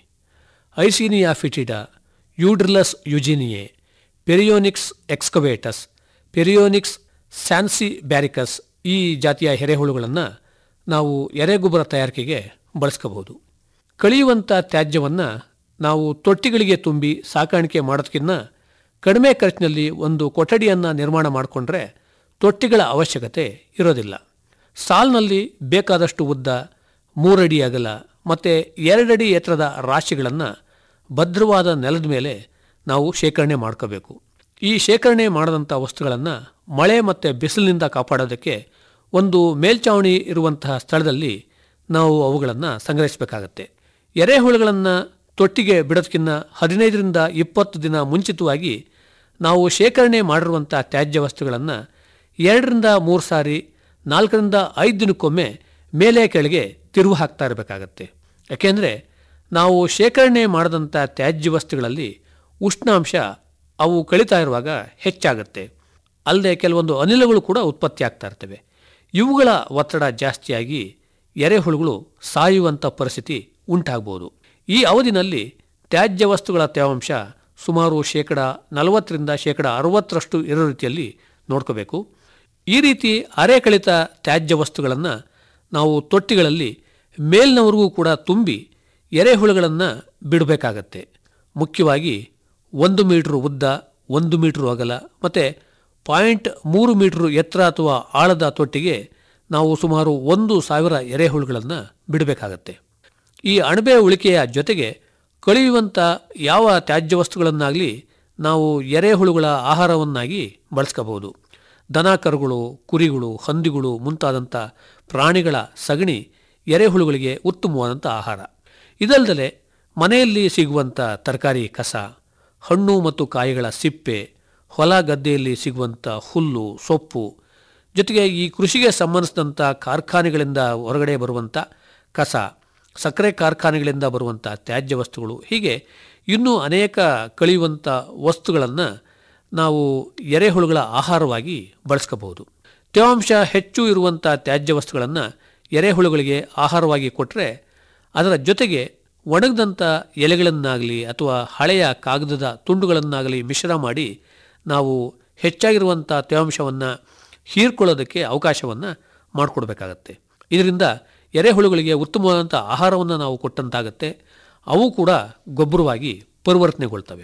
ಐಸೀನಿಯಾ ಫಿಟಿಡಾ ಯೂಡ್ರಿಲಸ್ ಯುಜಿನಿಯೆ ಪೆರಿಯೋನಿಕ್ಸ್ ಎಕ್ಸ್ಕವೇಟಸ್ ಪೆರಿಯೋನಿಕ್ಸ್ ಸ್ಯಾನ್ಸಿ ಬ್ಯಾರಿಕಸ್ ಈ ಜಾತಿಯ ಎರೆಹುಳುಗಳನ್ನು ನಾವು ಎರೆಗೊಬ್ಬರ ತಯಾರಿಕೆಗೆ ಬಳಸ್ಕೋಬಹುದು ಕಳೆಯುವಂಥ ತ್ಯಾಜ್ಯವನ್ನು ನಾವು ತೊಟ್ಟಿಗಳಿಗೆ ತುಂಬಿ ಸಾಕಾಣಿಕೆ ಮಾಡೋದಕ್ಕಿಂತ ಕಡಿಮೆ ಖರ್ಚಿನಲ್ಲಿ ಒಂದು ಕೊಠಡಿಯನ್ನು ನಿರ್ಮಾಣ ಮಾಡಿಕೊಂಡ್ರೆ ತೊಟ್ಟಿಗಳ ಅವಶ್ಯಕತೆ ಇರೋದಿಲ್ಲ ಸಾಲ್ನಲ್ಲಿ ಬೇಕಾದಷ್ಟು ಉದ್ದ ಮೂರಡಿ ಅಗಲ ಮತ್ತು ಎರಡಡಿ ಎತ್ತರದ ರಾಶಿಗಳನ್ನು ಭದ್ರವಾದ ನೆಲದ ಮೇಲೆ ನಾವು ಶೇಖರಣೆ ಮಾಡ್ಕೋಬೇಕು ಈ ಶೇಖರಣೆ ಮಾಡದಂಥ ವಸ್ತುಗಳನ್ನು ಮಳೆ ಮತ್ತು ಬಿಸಿಲಿನಿಂದ ಕಾಪಾಡೋದಕ್ಕೆ ಒಂದು ಮೇಲ್ಚಾವಣಿ ಇರುವಂತಹ ಸ್ಥಳದಲ್ಲಿ ನಾವು ಅವುಗಳನ್ನು ಸಂಗ್ರಹಿಸಬೇಕಾಗತ್ತೆ ಎರೆಹುಳುಗಳನ್ನು ತೊಟ್ಟಿಗೆ ಬಿಡೋದಕ್ಕಿಂತ ಹದಿನೈದರಿಂದ ಇಪ್ಪತ್ತು ದಿನ ಮುಂಚಿತವಾಗಿ ನಾವು ಶೇಖರಣೆ ಮಾಡಿರುವಂಥ ತ್ಯಾಜ್ಯ ವಸ್ತುಗಳನ್ನು ಎರಡರಿಂದ ಮೂರು ಸಾರಿ ನಾಲ್ಕರಿಂದ ಐದು ದಿನಕ್ಕೊಮ್ಮೆ ಮೇಲೆ ಕೆಳಗೆ ತಿರುವು ಹಾಕ್ತಾ ಇರಬೇಕಾಗತ್ತೆ ಯಾಕೆಂದರೆ ನಾವು ಶೇಖರಣೆ ಮಾಡಿದಂಥ ತ್ಯಾಜ್ಯ ವಸ್ತುಗಳಲ್ಲಿ ಉಷ್ಣಾಂಶ ಅವು ಕಳೀತಾ ಇರುವಾಗ ಹೆಚ್ಚಾಗುತ್ತೆ ಅಲ್ಲದೆ ಕೆಲವೊಂದು ಅನಿಲಗಳು ಕೂಡ ಉತ್ಪತ್ತಿ ಆಗ್ತಾ ಇರ್ತವೆ ಇವುಗಳ ಒತ್ತಡ ಜಾಸ್ತಿಯಾಗಿ ಎರೆಹುಳುಗಳು ಸಾಯುವಂಥ ಪರಿಸ್ಥಿತಿ ಉಂಟಾಗ್ಬೋದು ಈ ಅವಧಿನಲ್ಲಿ ತ್ಯಾಜ್ಯ ವಸ್ತುಗಳ ತೇವಾಂಶ ಸುಮಾರು ಶೇಕಡ ನಲವತ್ತರಿಂದ ಶೇಕಡ ಅರವತ್ತರಷ್ಟು ಇರೋ ರೀತಿಯಲ್ಲಿ ನೋಡ್ಕೋಬೇಕು ಈ ರೀತಿ ಅರೆ ಕಳಿತ ತ್ಯಾಜ್ಯ ವಸ್ತುಗಳನ್ನು ನಾವು ತೊಟ್ಟಿಗಳಲ್ಲಿ ಮೇಲ್ನವರೆಗೂ ಕೂಡ ತುಂಬಿ ಎರೆಹುಳುಗಳನ್ನು ಬಿಡಬೇಕಾಗತ್ತೆ ಮುಖ್ಯವಾಗಿ ಒಂದು ಮೀಟ್ರ್ ಉದ್ದ ಒಂದು ಮೀಟ್ರ್ ಅಗಲ ಮತ್ತು ಪಾಯಿಂಟ್ ಮೂರು ಮೀಟ್ರ್ ಎತ್ತರ ಅಥವಾ ಆಳದ ತೊಟ್ಟಿಗೆ ನಾವು ಸುಮಾರು ಒಂದು ಸಾವಿರ ಎರೆಹುಳುಗಳನ್ನು ಬಿಡಬೇಕಾಗತ್ತೆ ಈ ಅಣಬೆ ಉಳಿಕೆಯ ಜೊತೆಗೆ ಕಳೆಯುವಂಥ ಯಾವ ತ್ಯಾಜ್ಯ ವಸ್ತುಗಳನ್ನಾಗಲಿ ನಾವು ಎರೆಹುಳುಗಳ ಆಹಾರವನ್ನಾಗಿ ಬಳಸ್ಕೋಬಹುದು ದನ ಕರುಗಳು ಕುರಿಗಳು ಹಂದಿಗಳು ಮುಂತಾದಂಥ ಪ್ರಾಣಿಗಳ ಸಗಣಿ ಎರೆಹುಳುಗಳಿಗೆ ಉತ್ತಮವಾದಂಥ ಆಹಾರ ಇದಲ್ಲದೆ ಮನೆಯಲ್ಲಿ ಸಿಗುವಂಥ ತರಕಾರಿ ಕಸ ಹಣ್ಣು ಮತ್ತು ಕಾಯಿಗಳ ಸಿಪ್ಪೆ ಹೊಲ ಗದ್ದೆಯಲ್ಲಿ ಸಿಗುವಂಥ ಹುಲ್ಲು ಸೊಪ್ಪು ಜೊತೆಗೆ ಈ ಕೃಷಿಗೆ ಸಂಬಂಧಿಸಿದಂಥ ಕಾರ್ಖಾನೆಗಳಿಂದ ಹೊರಗಡೆ ಬರುವಂಥ ಕಸ ಸಕ್ಕರೆ ಕಾರ್ಖಾನೆಗಳಿಂದ ಬರುವಂಥ ತ್ಯಾಜ್ಯ ವಸ್ತುಗಳು ಹೀಗೆ ಇನ್ನೂ ಅನೇಕ ಕಳೆಯುವಂಥ ವಸ್ತುಗಳನ್ನು ನಾವು ಎರೆಹುಳುಗಳ ಆಹಾರವಾಗಿ ಬಳಸ್ಕೋಬಹುದು ತೇವಾಂಶ ಹೆಚ್ಚು ಇರುವಂಥ ತ್ಯಾಜ್ಯ ವಸ್ತುಗಳನ್ನು ಎರೆಹುಳುಗಳಿಗೆ ಆಹಾರವಾಗಿ ಕೊಟ್ಟರೆ ಅದರ ಜೊತೆಗೆ ಒಣಗದಂಥ ಎಲೆಗಳನ್ನಾಗಲಿ ಅಥವಾ ಹಳೆಯ ಕಾಗದದ ತುಂಡುಗಳನ್ನಾಗಲಿ ಮಿಶ್ರ ಮಾಡಿ ನಾವು ಹೆಚ್ಚಾಗಿರುವಂಥ ತೇವಾಂಶವನ್ನು ಹೀರ್ಕೊಳ್ಳೋದಕ್ಕೆ ಅವಕಾಶವನ್ನು ಮಾಡಿಕೊಡ್ಬೇಕಾಗತ್ತೆ ಇದರಿಂದ ಎರೆಹುಳುಗಳಿಗೆ ಉತ್ತಮವಾದಂಥ ಆಹಾರವನ್ನು ನಾವು ಕೊಟ್ಟಂತಾಗತ್ತೆ ಅವು ಕೂಡ ಗೊಬ್ಬರವಾಗಿ ಪರಿವರ್ತನೆಗೊಳ್ತವೆ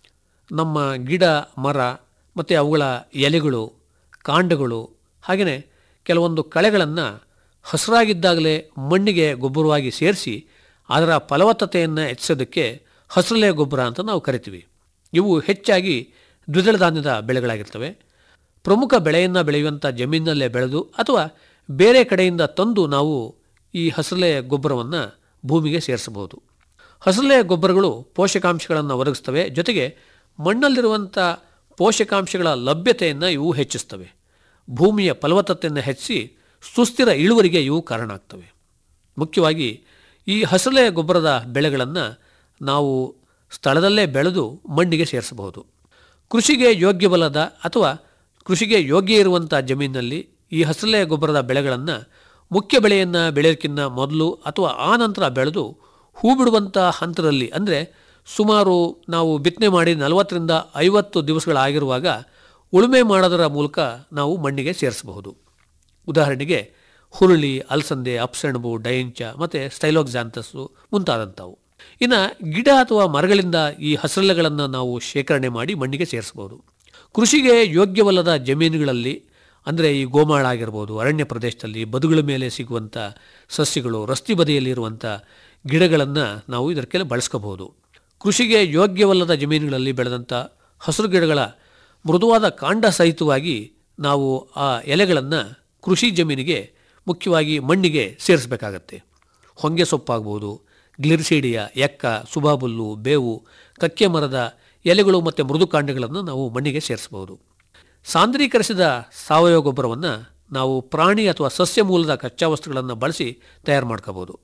ನಮ್ಮ ಗಿಡ ಮರ ಮತ್ತು ಅವುಗಳ ಎಲೆಗಳು ಕಾಂಡಗಳು ಹಾಗೆಯೇ ಕೆಲವೊಂದು ಕಳೆಗಳನ್ನು ಹಸಿರಾಗಿದ್ದಾಗಲೇ ಮಣ್ಣಿಗೆ ಗೊಬ್ಬರವಾಗಿ ಸೇರಿಸಿ ಅದರ ಫಲವತ್ತತೆಯನ್ನು ಹೆಚ್ಚಿಸೋದಕ್ಕೆ ಹಸಿರಲೆ ಗೊಬ್ಬರ ಅಂತ ನಾವು ಕರಿತೀವಿ ಇವು ಹೆಚ್ಚಾಗಿ ದ್ವಿದಳ ಧಾನ್ಯದ ಬೆಳೆಗಳಾಗಿರ್ತವೆ ಪ್ರಮುಖ ಬೆಳೆಯನ್ನು ಬೆಳೆಯುವಂಥ ಜಮೀನಲ್ಲೇ ಬೆಳೆದು ಅಥವಾ ಬೇರೆ ಕಡೆಯಿಂದ ತಂದು ನಾವು ಈ ಹಸರಲೆ ಗೊಬ್ಬರವನ್ನು ಭೂಮಿಗೆ ಸೇರಿಸಬಹುದು ಹಸರಲೆ ಗೊಬ್ಬರಗಳು ಪೋಷಕಾಂಶಗಳನ್ನು ಒದಗಿಸ್ತವೆ ಜೊತೆಗೆ ಮಣ್ಣಲ್ಲಿರುವಂಥ ಪೋಷಕಾಂಶಗಳ ಲಭ್ಯತೆಯನ್ನು ಇವು ಹೆಚ್ಚಿಸ್ತವೆ ಭೂಮಿಯ ಫಲವತ್ತತೆಯನ್ನು ಹೆಚ್ಚಿಸಿ ಸುಸ್ಥಿರ ಇಳುವರಿಗೆ ಇವು ಕಾರಣ ಆಗ್ತವೆ ಮುಖ್ಯವಾಗಿ ಈ ಹಸರಲೆ ಗೊಬ್ಬರದ ಬೆಳೆಗಳನ್ನು ನಾವು ಸ್ಥಳದಲ್ಲೇ ಬೆಳೆದು ಮಣ್ಣಿಗೆ ಸೇರಿಸಬಹುದು ಕೃಷಿಗೆ ಯೋಗ್ಯವಲ್ಲದ ಅಥವಾ ಕೃಷಿಗೆ ಯೋಗ್ಯ ಇರುವಂಥ ಜಮೀನಿನಲ್ಲಿ ಈ ಹಸರಲೆ ಗೊಬ್ಬರದ ಬೆಳೆಗಳನ್ನು ಮುಖ್ಯ ಬೆಳೆಯನ್ನು ಬೆಳೆಯೋಕ್ಕಿಂತ ಮೊದಲು ಅಥವಾ ಆ ನಂತರ ಬೆಳೆದು ಹೂ ಬಿಡುವಂಥ ಹಂತದಲ್ಲಿ ಅಂದರೆ ಸುಮಾರು ನಾವು ಬಿತ್ತನೆ ಮಾಡಿ ನಲವತ್ತರಿಂದ ಐವತ್ತು ದಿವಸಗಳಾಗಿರುವಾಗ ಉಳುಮೆ ಮಾಡೋದರ ಮೂಲಕ ನಾವು ಮಣ್ಣಿಗೆ ಸೇರಿಸಬಹುದು ಉದಾಹರಣೆಗೆ ಹುರುಳಿ ಅಲಸಂದೆ ಅಪ್ಸೆಣಬು ಡೈಂಚ ಮತ್ತು ಸ್ಟೈಲೋಕ್ಸಾಂತಸ್ಸು ಮುಂತಾದಂಥವು ಇನ್ನು ಗಿಡ ಅಥವಾ ಮರಗಳಿಂದ ಈ ಹಸರಲೆಗಳನ್ನು ನಾವು ಶೇಖರಣೆ ಮಾಡಿ ಮಣ್ಣಿಗೆ ಸೇರಿಸಬಹುದು ಕೃಷಿಗೆ ಯೋಗ್ಯವಲ್ಲದ ಜಮೀನುಗಳಲ್ಲಿ ಅಂದರೆ ಈ ಗೋಮಾಳ ಆಗಿರ್ಬೋದು ಅರಣ್ಯ ಪ್ರದೇಶದಲ್ಲಿ ಬದುಗಳ ಮೇಲೆ ಸಿಗುವಂಥ ಸಸ್ಯಗಳು ರಸ್ತೆ ಬದಿಯಲ್ಲಿರುವಂಥ ಗಿಡಗಳನ್ನು ನಾವು ಇದಕ್ಕೆಲ್ಲ ಬಳಸ್ಕೋಬಹುದು ಕೃಷಿಗೆ ಯೋಗ್ಯವಲ್ಲದ ಜಮೀನುಗಳಲ್ಲಿ ಬೆಳೆದಂಥ ಹಸಿರು ಗಿಡಗಳ ಮೃದುವಾದ ಕಾಂಡ ಸಹಿತವಾಗಿ ನಾವು ಆ ಎಲೆಗಳನ್ನು ಕೃಷಿ ಜಮೀನಿಗೆ ಮುಖ್ಯವಾಗಿ ಮಣ್ಣಿಗೆ ಸೇರಿಸಬೇಕಾಗತ್ತೆ ಹೊಂಗೆ ಸೊಪ್ಪಾಗ್ಬೋದು ಗ್ಲಿರ್ಸೀಡಿಯ ಎಕ್ಕ ಸುಬಾಬುಲ್ಲು ಬೇವು ಕಕ್ಕೆ ಮರದ ಎಲೆಗಳು ಮತ್ತು ಮೃದು ಕಾಂಡಗಳನ್ನು ನಾವು ಮಣ್ಣಿಗೆ ಸೇರಿಸಬಹುದು ಸಾಂದ್ರೀಕರಿಸಿದ ಸಾವಯವ ಗೊಬ್ಬರವನ್ನು ನಾವು ಪ್ರಾಣಿ ಅಥವಾ ಸಸ್ಯ ಮೂಲದ ಕಚ್ಚಾ ವಸ್ತುಗಳನ್ನು ಬಳಸಿ ತಯಾರು ಮಾಡ್ಕೋಬೋದು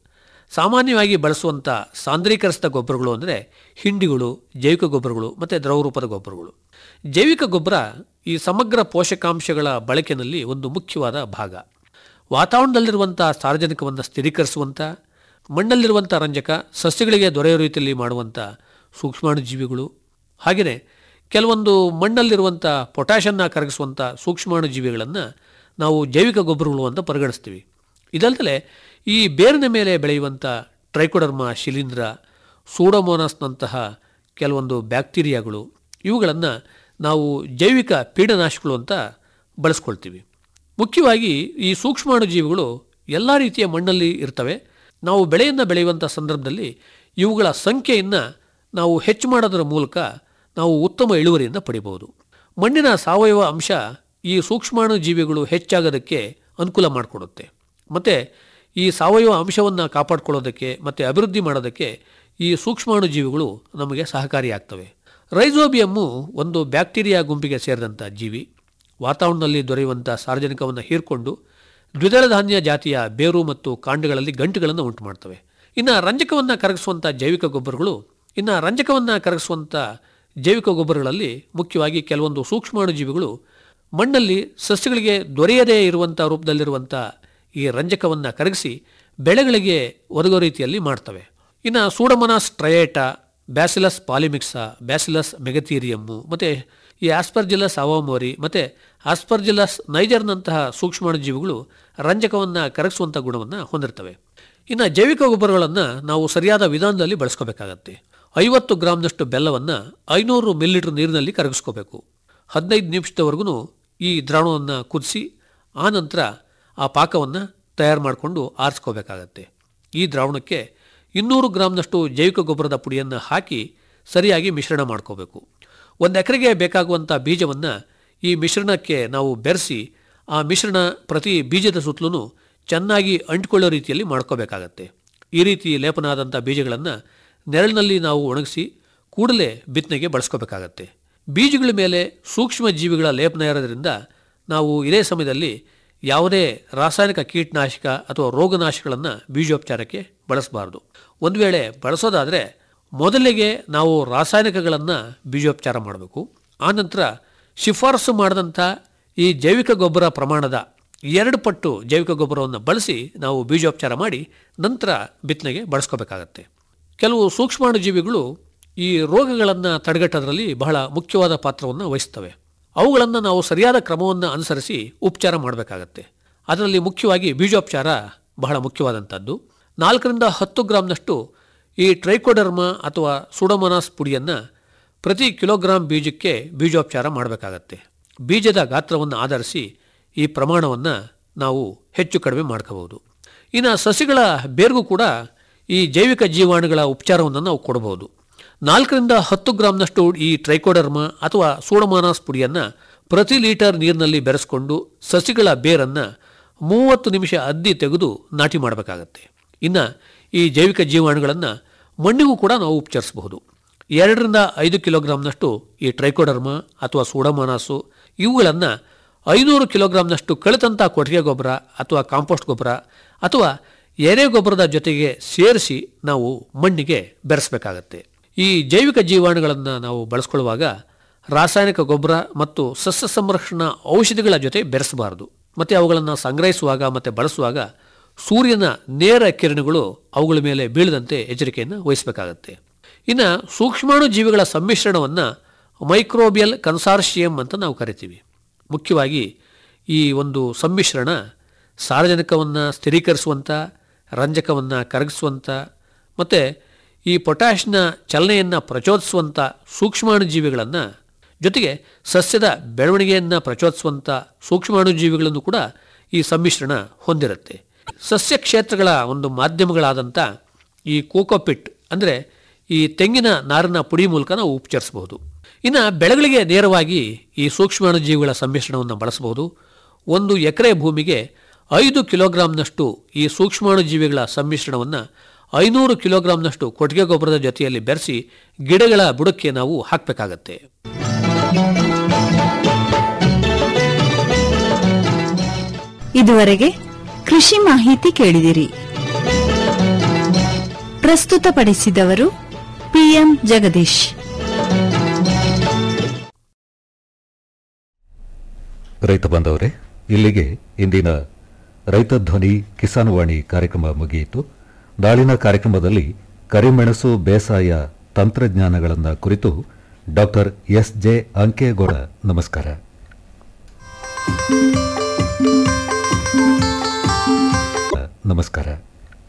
ಸಾಮಾನ್ಯವಾಗಿ ಬಳಸುವಂಥ ಸಾಂದ್ರೀಕರಿಸಿದ ಗೊಬ್ಬರಗಳು ಅಂದರೆ ಹಿಂಡಿಗಳು ಜೈವಿಕ ಗೊಬ್ಬರಗಳು ಮತ್ತು ದ್ರವರೂಪದ ಗೊಬ್ಬರಗಳು ಜೈವಿಕ ಗೊಬ್ಬರ ಈ ಸಮಗ್ರ ಪೋಷಕಾಂಶಗಳ ಬಳಕೆಯಲ್ಲಿ ಒಂದು ಮುಖ್ಯವಾದ ಭಾಗ ವಾತಾವರಣದಲ್ಲಿರುವಂಥ ಸಾರ್ವಜನಿಕವನ್ನು ಸ್ಥಿರೀಕರಿಸುವಂಥ ಮಣ್ಣಲ್ಲಿರುವಂಥ ರಂಜಕ ಸಸ್ಯಗಳಿಗೆ ದೊರೆಯುವ ರೀತಿಯಲ್ಲಿ ಮಾಡುವಂಥ ಸೂಕ್ಷ್ಮಾಣುಜೀವಿಗಳು ಹಾಗೆಯೇ ಕೆಲವೊಂದು ಮಣ್ಣಲ್ಲಿರುವಂಥ ಪೊಟ್ಯಾಷನ್ನ ಕರಗಿಸುವಂಥ ಸೂಕ್ಷ್ಮಾಣುಜೀವಿಗಳನ್ನು ನಾವು ಜೈವಿಕ ಗೊಬ್ಬರಗಳು ಅಂತ ಪರಿಗಣಿಸ್ತೀವಿ ಇದಲ್ಲದೆ ಈ ಬೇರಿನ ಮೇಲೆ ಬೆಳೆಯುವಂಥ ಟ್ರೈಕೋಡರ್ಮ ಶಿಲೀಂಧ್ರ ಸೂಡೋಮೋನಾಸ್ನಂತಹ ಕೆಲವೊಂದು ಬ್ಯಾಕ್ಟೀರಿಯಾಗಳು ಇವುಗಳನ್ನು ನಾವು ಜೈವಿಕ ಪೀಡನಾಶಗಳು ಅಂತ ಬಳಸ್ಕೊಳ್ತೀವಿ ಮುಖ್ಯವಾಗಿ ಈ ಸೂಕ್ಷ್ಮಾಣುಜೀವಿಗಳು ಎಲ್ಲ ರೀತಿಯ ಮಣ್ಣಲ್ಲಿ ಇರ್ತವೆ ನಾವು ಬೆಳೆಯನ್ನು ಬೆಳೆಯುವಂಥ ಸಂದರ್ಭದಲ್ಲಿ ಇವುಗಳ ಸಂಖ್ಯೆಯನ್ನು ನಾವು ಹೆಚ್ಚು ಮಾಡೋದರ ಮೂಲಕ ನಾವು ಉತ್ತಮ ಇಳುವರಿಯನ್ನು ಪಡಿಬೋದು ಮಣ್ಣಿನ ಸಾವಯವ ಅಂಶ ಈ ಸೂಕ್ಷ್ಮಾಣು ಜೀವಿಗಳು ಹೆಚ್ಚಾಗೋದಕ್ಕೆ ಅನುಕೂಲ ಮಾಡಿಕೊಡುತ್ತೆ ಮತ್ತು ಈ ಸಾವಯವ ಅಂಶವನ್ನು ಕಾಪಾಡಿಕೊಳ್ಳೋದಕ್ಕೆ ಮತ್ತು ಅಭಿವೃದ್ಧಿ ಮಾಡೋದಕ್ಕೆ ಈ ಸೂಕ್ಷ್ಮಾಣು ಜೀವಿಗಳು ನಮಗೆ ಸಹಕಾರಿಯಾಗ್ತವೆ ರೈಸೋಬಿಯಮ್ಮು ಒಂದು ಬ್ಯಾಕ್ಟೀರಿಯಾ ಗುಂಪಿಗೆ ಸೇರಿದಂಥ ಜೀವಿ ವಾತಾವರಣದಲ್ಲಿ ದೊರೆಯುವಂಥ ಸಾರ್ವಜನಿಕವನ್ನು ಹೀರ್ಕೊಂಡು ದ್ವಿದಳ ಧಾನ್ಯ ಜಾತಿಯ ಬೇರು ಮತ್ತು ಕಾಂಡಗಳಲ್ಲಿ ಗಂಟುಗಳನ್ನು ಉಂಟು ಮಾಡ್ತವೆ ಇನ್ನು ರಂಜಕವನ್ನು ಕರಗಿಸುವಂಥ ಜೈವಿಕ ಗೊಬ್ಬರಗಳು ಇನ್ನು ರಂಜಕವನ್ನು ಕರಗಿಸುವಂಥ ಜೈವಿಕ ಗೊಬ್ಬರಗಳಲ್ಲಿ ಮುಖ್ಯವಾಗಿ ಕೆಲವೊಂದು ಸೂಕ್ಷ್ಮಾಣು ಜೀವಿಗಳು ಮಣ್ಣಲ್ಲಿ ಸಸ್ಯಗಳಿಗೆ ದೊರೆಯದೇ ಇರುವಂಥ ರೂಪದಲ್ಲಿರುವಂಥ ಈ ರಂಜಕವನ್ನು ಕರಗಿಸಿ ಬೆಳೆಗಳಿಗೆ ಒದಗೋ ರೀತಿಯಲ್ಲಿ ಮಾಡ್ತವೆ ಇನ್ನು ಸೂಡಮನಾಸ್ ಟ್ರಯೇಟಾ ಬ್ಯಾಸಿಲಸ್ ಪಾಲಿಮಿಕ್ಸಾ ಬ್ಯಾಸಿಲಸ್ ಮೆಗತೀರಿಯಮ್ಮು ಮತ್ತು ಈ ಆಸ್ಪರ್ಜಿಲಸ್ ಅವಮೋರಿ ಮತ್ತು ಆಸ್ಪರ್ಜಿಲಸ್ ನೈಜರ್ನಂತಹ ಸೂಕ್ಷ್ಮಾಣುಜೀವಿಗಳು ರಂಜಕವನ್ನು ಕರಗಿಸುವಂಥ ಗುಣವನ್ನು ಹೊಂದಿರ್ತವೆ ಇನ್ನು ಜೈವಿಕ ಗೊಬ್ಬರಗಳನ್ನು ನಾವು ಸರಿಯಾದ ವಿಧಾನದಲ್ಲಿ ಬಳಸ್ಕೋಬೇಕಾಗತ್ತೆ ಐವತ್ತು ಗ್ರಾಮ್ನಷ್ಟು ಬೆಲ್ಲವನ್ನು ಐನೂರು ಮಿಲಿಲೀಟರ್ ನೀರಿನಲ್ಲಿ ಕರಗಿಸ್ಕೋಬೇಕು ಹದಿನೈದು ನಿಮಿಷದವರೆಗೂ ಈ ದ್ರಾವಣವನ್ನು ಕುದಿಸಿ ಆನಂತರ ಆ ಪಾಕವನ್ನು ತಯಾರು ಮಾಡಿಕೊಂಡು ಆರಿಸ್ಕೋಬೇಕಾಗತ್ತೆ ಈ ದ್ರಾವಣಕ್ಕೆ ಇನ್ನೂರು ಗ್ರಾಮ್ನಷ್ಟು ಜೈವಿಕ ಗೊಬ್ಬರದ ಪುಡಿಯನ್ನು ಹಾಕಿ ಸರಿಯಾಗಿ ಮಿಶ್ರಣ ಮಾಡ್ಕೋಬೇಕು ಒಂದು ಎಕರೆಗೆ ಬೇಕಾಗುವಂಥ ಬೀಜವನ್ನು ಈ ಮಿಶ್ರಣಕ್ಕೆ ನಾವು ಬೆರೆಸಿ ಆ ಮಿಶ್ರಣ ಪ್ರತಿ ಬೀಜದ ಸುತ್ತಲೂ ಚೆನ್ನಾಗಿ ಅಂಟ್ಕೊಳ್ಳೋ ರೀತಿಯಲ್ಲಿ ಮಾಡ್ಕೋಬೇಕಾಗತ್ತೆ ಈ ರೀತಿ ಲೇಪನ ಆದಂಥ ಬೀಜಗಳನ್ನು ನೆರಳಿನಲ್ಲಿ ನಾವು ಒಣಗಿಸಿ ಕೂಡಲೇ ಬಿತ್ತನೆಗೆ ಬಳಸ್ಕೋಬೇಕಾಗತ್ತೆ ಬೀಜಗಳ ಮೇಲೆ ಸೂಕ್ಷ್ಮ ಜೀವಿಗಳ ಲೇಪನ ಇರೋದ್ರಿಂದ ನಾವು ಇದೇ ಸಮಯದಲ್ಲಿ ಯಾವುದೇ ರಾಸಾಯನಿಕ ಕೀಟನಾಶಕ ಅಥವಾ ರೋಗನಾಶಕಗಳನ್ನು ಬೀಜೋಪಚಾರಕ್ಕೆ ಬಳಸಬಾರ್ದು ಒಂದು ವೇಳೆ ಬಳಸೋದಾದರೆ ಮೊದಲಿಗೆ ನಾವು ರಾಸಾಯನಿಕಗಳನ್ನು ಬೀಜೋಪಚಾರ ಮಾಡಬೇಕು ಆನಂತರ ಶಿಫಾರಸು ಮಾಡಿದಂಥ ಈ ಜೈವಿಕ ಗೊಬ್ಬರ ಪ್ರಮಾಣದ ಎರಡು ಪಟ್ಟು ಜೈವಿಕ ಗೊಬ್ಬರವನ್ನು ಬಳಸಿ ನಾವು ಬೀಜೋಪಚಾರ ಮಾಡಿ ನಂತರ ಬಿತ್ತನೆಗೆ ಬಳಸ್ಕೋಬೇಕಾಗತ್ತೆ ಕೆಲವು ಸೂಕ್ಷ್ಮಾಣುಜೀವಿಗಳು ಈ ರೋಗಗಳನ್ನು ತಡೆಗಟ್ಟೋದ್ರಲ್ಲಿ ಬಹಳ ಮುಖ್ಯವಾದ ಪಾತ್ರವನ್ನು ವಹಿಸ್ತವೆ ಅವುಗಳನ್ನು ನಾವು ಸರಿಯಾದ ಕ್ರಮವನ್ನು ಅನುಸರಿಸಿ ಉಪಚಾರ ಮಾಡಬೇಕಾಗತ್ತೆ ಅದರಲ್ಲಿ ಮುಖ್ಯವಾಗಿ ಬೀಜೋಪಚಾರ ಬಹಳ ಮುಖ್ಯವಾದಂಥದ್ದು ನಾಲ್ಕರಿಂದ ಹತ್ತು ಗ್ರಾಮ್ನಷ್ಟು ಈ ಟ್ರೈಕೋಡರ್ಮ ಅಥವಾ ಸುಡೋಮನಾಸ್ ಪುಡಿಯನ್ನು ಪ್ರತಿ ಕಿಲೋಗ್ರಾಂ ಬೀಜಕ್ಕೆ ಬೀಜೋಪಚಾರ ಮಾಡಬೇಕಾಗತ್ತೆ ಬೀಜದ ಗಾತ್ರವನ್ನು ಆಧರಿಸಿ ಈ ಪ್ರಮಾಣವನ್ನು ನಾವು ಹೆಚ್ಚು ಕಡಿಮೆ ಮಾಡ್ಕೋಬಹುದು ಇನ್ನು ಸಸಿಗಳ ಬೇರ್ಗೂ ಕೂಡ ಈ ಜೈವಿಕ ಜೀವಾಣುಗಳ ಉಪಚಾರವನ್ನು ನಾವು ಕೊಡಬಹುದು ನಾಲ್ಕರಿಂದ ಹತ್ತು ಗ್ರಾಮ್ನಷ್ಟು ಈ ಟ್ರೈಕೋಡರ್ಮ ಅಥವಾ ಸೂಡಮಾನಾಸ್ ಪುಡಿಯನ್ನು ಪ್ರತಿ ಲೀಟರ್ ನೀರಿನಲ್ಲಿ ಬೆರೆಸ್ಕೊಂಡು ಸಸಿಗಳ ಬೇರನ್ನು ಮೂವತ್ತು ನಿಮಿಷ ಅದ್ದಿ ತೆಗೆದು ನಾಟಿ ಮಾಡಬೇಕಾಗತ್ತೆ ಇನ್ನು ಈ ಜೈವಿಕ ಜೀವಾಣುಗಳನ್ನು ಮಣ್ಣಿಗೂ ಕೂಡ ನಾವು ಉಪಚರಿಸಬಹುದು ಎರಡರಿಂದ ಐದು ಕಿಲೋಗ್ರಾಮ್ನಷ್ಟು ಈ ಟ್ರೈಕೋಡರ್ಮ ಅಥವಾ ಸೂಡಮಾನಾಸು ಇವುಗಳನ್ನು ಐನೂರು ಕಿಲೋಗ್ರಾಮ್ನಷ್ಟು ಕಳೆದಂಥ ಕೊಟ್ಟಿಗೆ ಗೊಬ್ಬರ ಅಥವಾ ಕಾಂಪೋಸ್ಟ್ ಗೊಬ್ಬರ ಅಥವಾ ಎರೆ ಗೊಬ್ಬರದ ಜೊತೆಗೆ ಸೇರಿಸಿ ನಾವು ಮಣ್ಣಿಗೆ ಬೆರೆಸಬೇಕಾಗತ್ತೆ ಈ ಜೈವಿಕ ಜೀವಾಣುಗಳನ್ನು ನಾವು ಬಳಸ್ಕೊಳ್ಳುವಾಗ ರಾಸಾಯನಿಕ ಗೊಬ್ಬರ ಮತ್ತು ಸಸ್ಯ ಸಂರಕ್ಷಣಾ ಔಷಧಿಗಳ ಜೊತೆ ಬೆರೆಸಬಾರದು ಮತ್ತು ಅವುಗಳನ್ನು ಸಂಗ್ರಹಿಸುವಾಗ ಮತ್ತು ಬಳಸುವಾಗ ಸೂರ್ಯನ ನೇರ ಕಿರಣಗಳು ಅವುಗಳ ಮೇಲೆ ಬೀಳದಂತೆ ಎಚ್ಚರಿಕೆಯನ್ನು ವಹಿಸಬೇಕಾಗತ್ತೆ ಇನ್ನು ಸೂಕ್ಷ್ಮಾಣು ಜೀವಿಗಳ ಸಮ್ಮಿಶ್ರಣವನ್ನು ಮೈಕ್ರೋಬಿಯಲ್ ಕನ್ಸಾರ್ಷಿಯಂ ಅಂತ ನಾವು ಕರಿತೀವಿ ಮುಖ್ಯವಾಗಿ ಈ ಒಂದು ಸಮ್ಮಿಶ್ರಣ ಸಾರಜನಕವನ್ನು ಸ್ಥಿರೀಕರಿಸುವಂಥ ರಂಜಕವನ್ನು ಕರಗಿಸುವಂಥ ಮತ್ತು ಈ ಪೊಟ್ಯಾಷ್ನ ಚಲನೆಯನ್ನು ಪ್ರಚೋದಿಸುವಂಥ ಸೂಕ್ಷ್ಮಾಣುಜೀವಿಗಳನ್ನು ಜೊತೆಗೆ ಸಸ್ಯದ ಬೆಳವಣಿಗೆಯನ್ನು ಪ್ರಚೋದಿಸುವಂಥ ಸೂಕ್ಷ್ಮಾಣುಜೀವಿಗಳನ್ನು ಕೂಡ ಈ ಸಮ್ಮಿಶ್ರಣ ಹೊಂದಿರುತ್ತೆ ಸಸ್ಯ ಕ್ಷೇತ್ರಗಳ ಒಂದು ಮಾಧ್ಯಮಗಳಾದಂಥ ಈ ಕೋಕೋಪಿಟ್ ಅಂದರೆ ಈ ತೆಂಗಿನ ನಾರಿನ ಪುಡಿ ಮೂಲಕ ನಾವು ಉಪಚರಿಸಬಹುದು ಇನ್ನು ಬೆಳೆಗಳಿಗೆ ನೇರವಾಗಿ ಈ ಸೂಕ್ಷ್ಮಾಣುಜೀವಿಗಳ ಸಮ್ಮಿಶ್ರಣವನ್ನು ಬಳಸಬಹುದು ಒಂದು ಎಕರೆ ಭೂಮಿಗೆ ಐದು ಕಿಲೋಗ್ರಾಂನಷ್ಟು ಈ ಸೂಕ್ಷ್ಮಾಣುಜೀವಿಗಳ ಸಮ್ಮಿಶ್ರಣವನ್ನು ಐನೂರು ಕಿಲೋಗ್ರಾಂನಷ್ಟು ಕೊಟ್ಟಿಗೆ ಗೊಬ್ಬರದ ಜೊತೆಯಲ್ಲಿ ಬೆರೆಸಿ ಗಿಡಗಳ ಬುಡಕ್ಕೆ ನಾವು ಹಾಕಬೇಕಾಗತ್ತೆ ಇದುವರೆಗೆ ಕೃಷಿ ಮಾಹಿತಿ ಕೇಳಿದಿರಿ ಪ್ರಸ್ತುತಪಡಿಸಿದವರು ಪಿಎಂ ಜಗದೀಶ್ ರೈತ ಬಾಂಧವರೇ ಇಲ್ಲಿಗೆ ಇಂದಿನ ರೈತ ಧ್ವನಿ ಕಿಸಾನ್ ವಾಣಿ ಕಾರ್ಯಕ್ರಮ ಮುಗಿಯಿತು ನಾಳಿನ ಕಾರ್ಯಕ್ರಮದಲ್ಲಿ ಕರಿಮೆಣಸು ಬೇಸಾಯ ತಂತ್ರಜ್ಞಾನಗಳನ್ನು ಕುರಿತು ಡಾಕ್ಟರ್ ಎಸ್ ಜೆ ಅಂಕೇಗೌಡ ನಮಸ್ಕಾರ ನಮಸ್ಕಾರ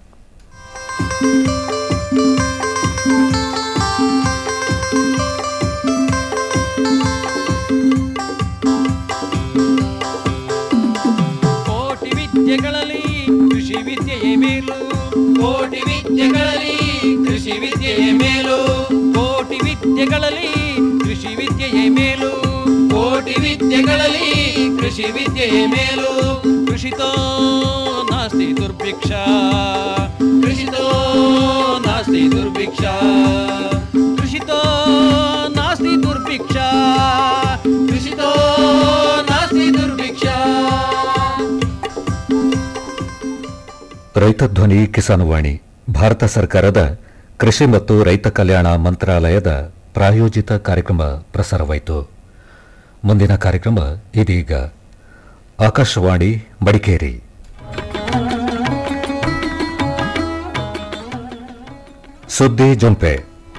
ಕೋಟಿ ವಿದ್ಯೆಗಳಲ್ಲಿ ಕೃಷಿ ವಿದ್ಯೆಯೇ ಮೇಲು ಕೋಟಿ ವಿದ್ಯೆಗಳಲ್ಲಿ ಕೃಷಿ ವಿದ್ಯೆಯೇ ಮೇಲು ಕೋಟಿ ವಿದ್ಯೆಗಳಲ್ಲಿ ಕೃಷಿ ವಿದ್ಯೆಯೇ ಮೇಲು ಕೋಟಿ ವಿದ್ಯೆಗಳಲ್ಲಿ ಕೃಷಿ ವಿದ್ಯೆಯೇ ಮೇಲು ಕೃಷಿತೋ ನಾಸ್ತಿ ದುರ್ಭಿಕ್ಷ ಕೃಷಿತೋ ನಾಸ್ತಿ ದುರ್ಭಿಕ್ಷ ಕೃಷಿತೋ ನಾಸ್ತಿ ದುರ್ಭಿಕ್ಷ ಕೃಷಿತೋ ನಾಸ್ತಿ ದುರ್ಭಿಕ್ಷ ರೈತ ಧ್ವನಿ ಕಿಸಾನ್ ವಾಣಿ ಭಾರತ ಸರ್ಕಾರದ ಕೃಷಿ ಮತ್ತು ರೈತ ಕಲ್ಯಾಣ ಮಂತ್ರಾಲಯದ ಪ್ರಾಯೋಜಿತ ಕಾರ್ಯಕ್ರಮ ಪ್ರಸಾರವಾಯಿತು ಮುಂದಿನ ಕಾರ್ಯಕ್ರಮ ಇದೀಗ ಆಕಾಶವಾಣಿ ಮಡಿಕೇರಿ ಸುದ್ದಿ ಜೊಂಪೆ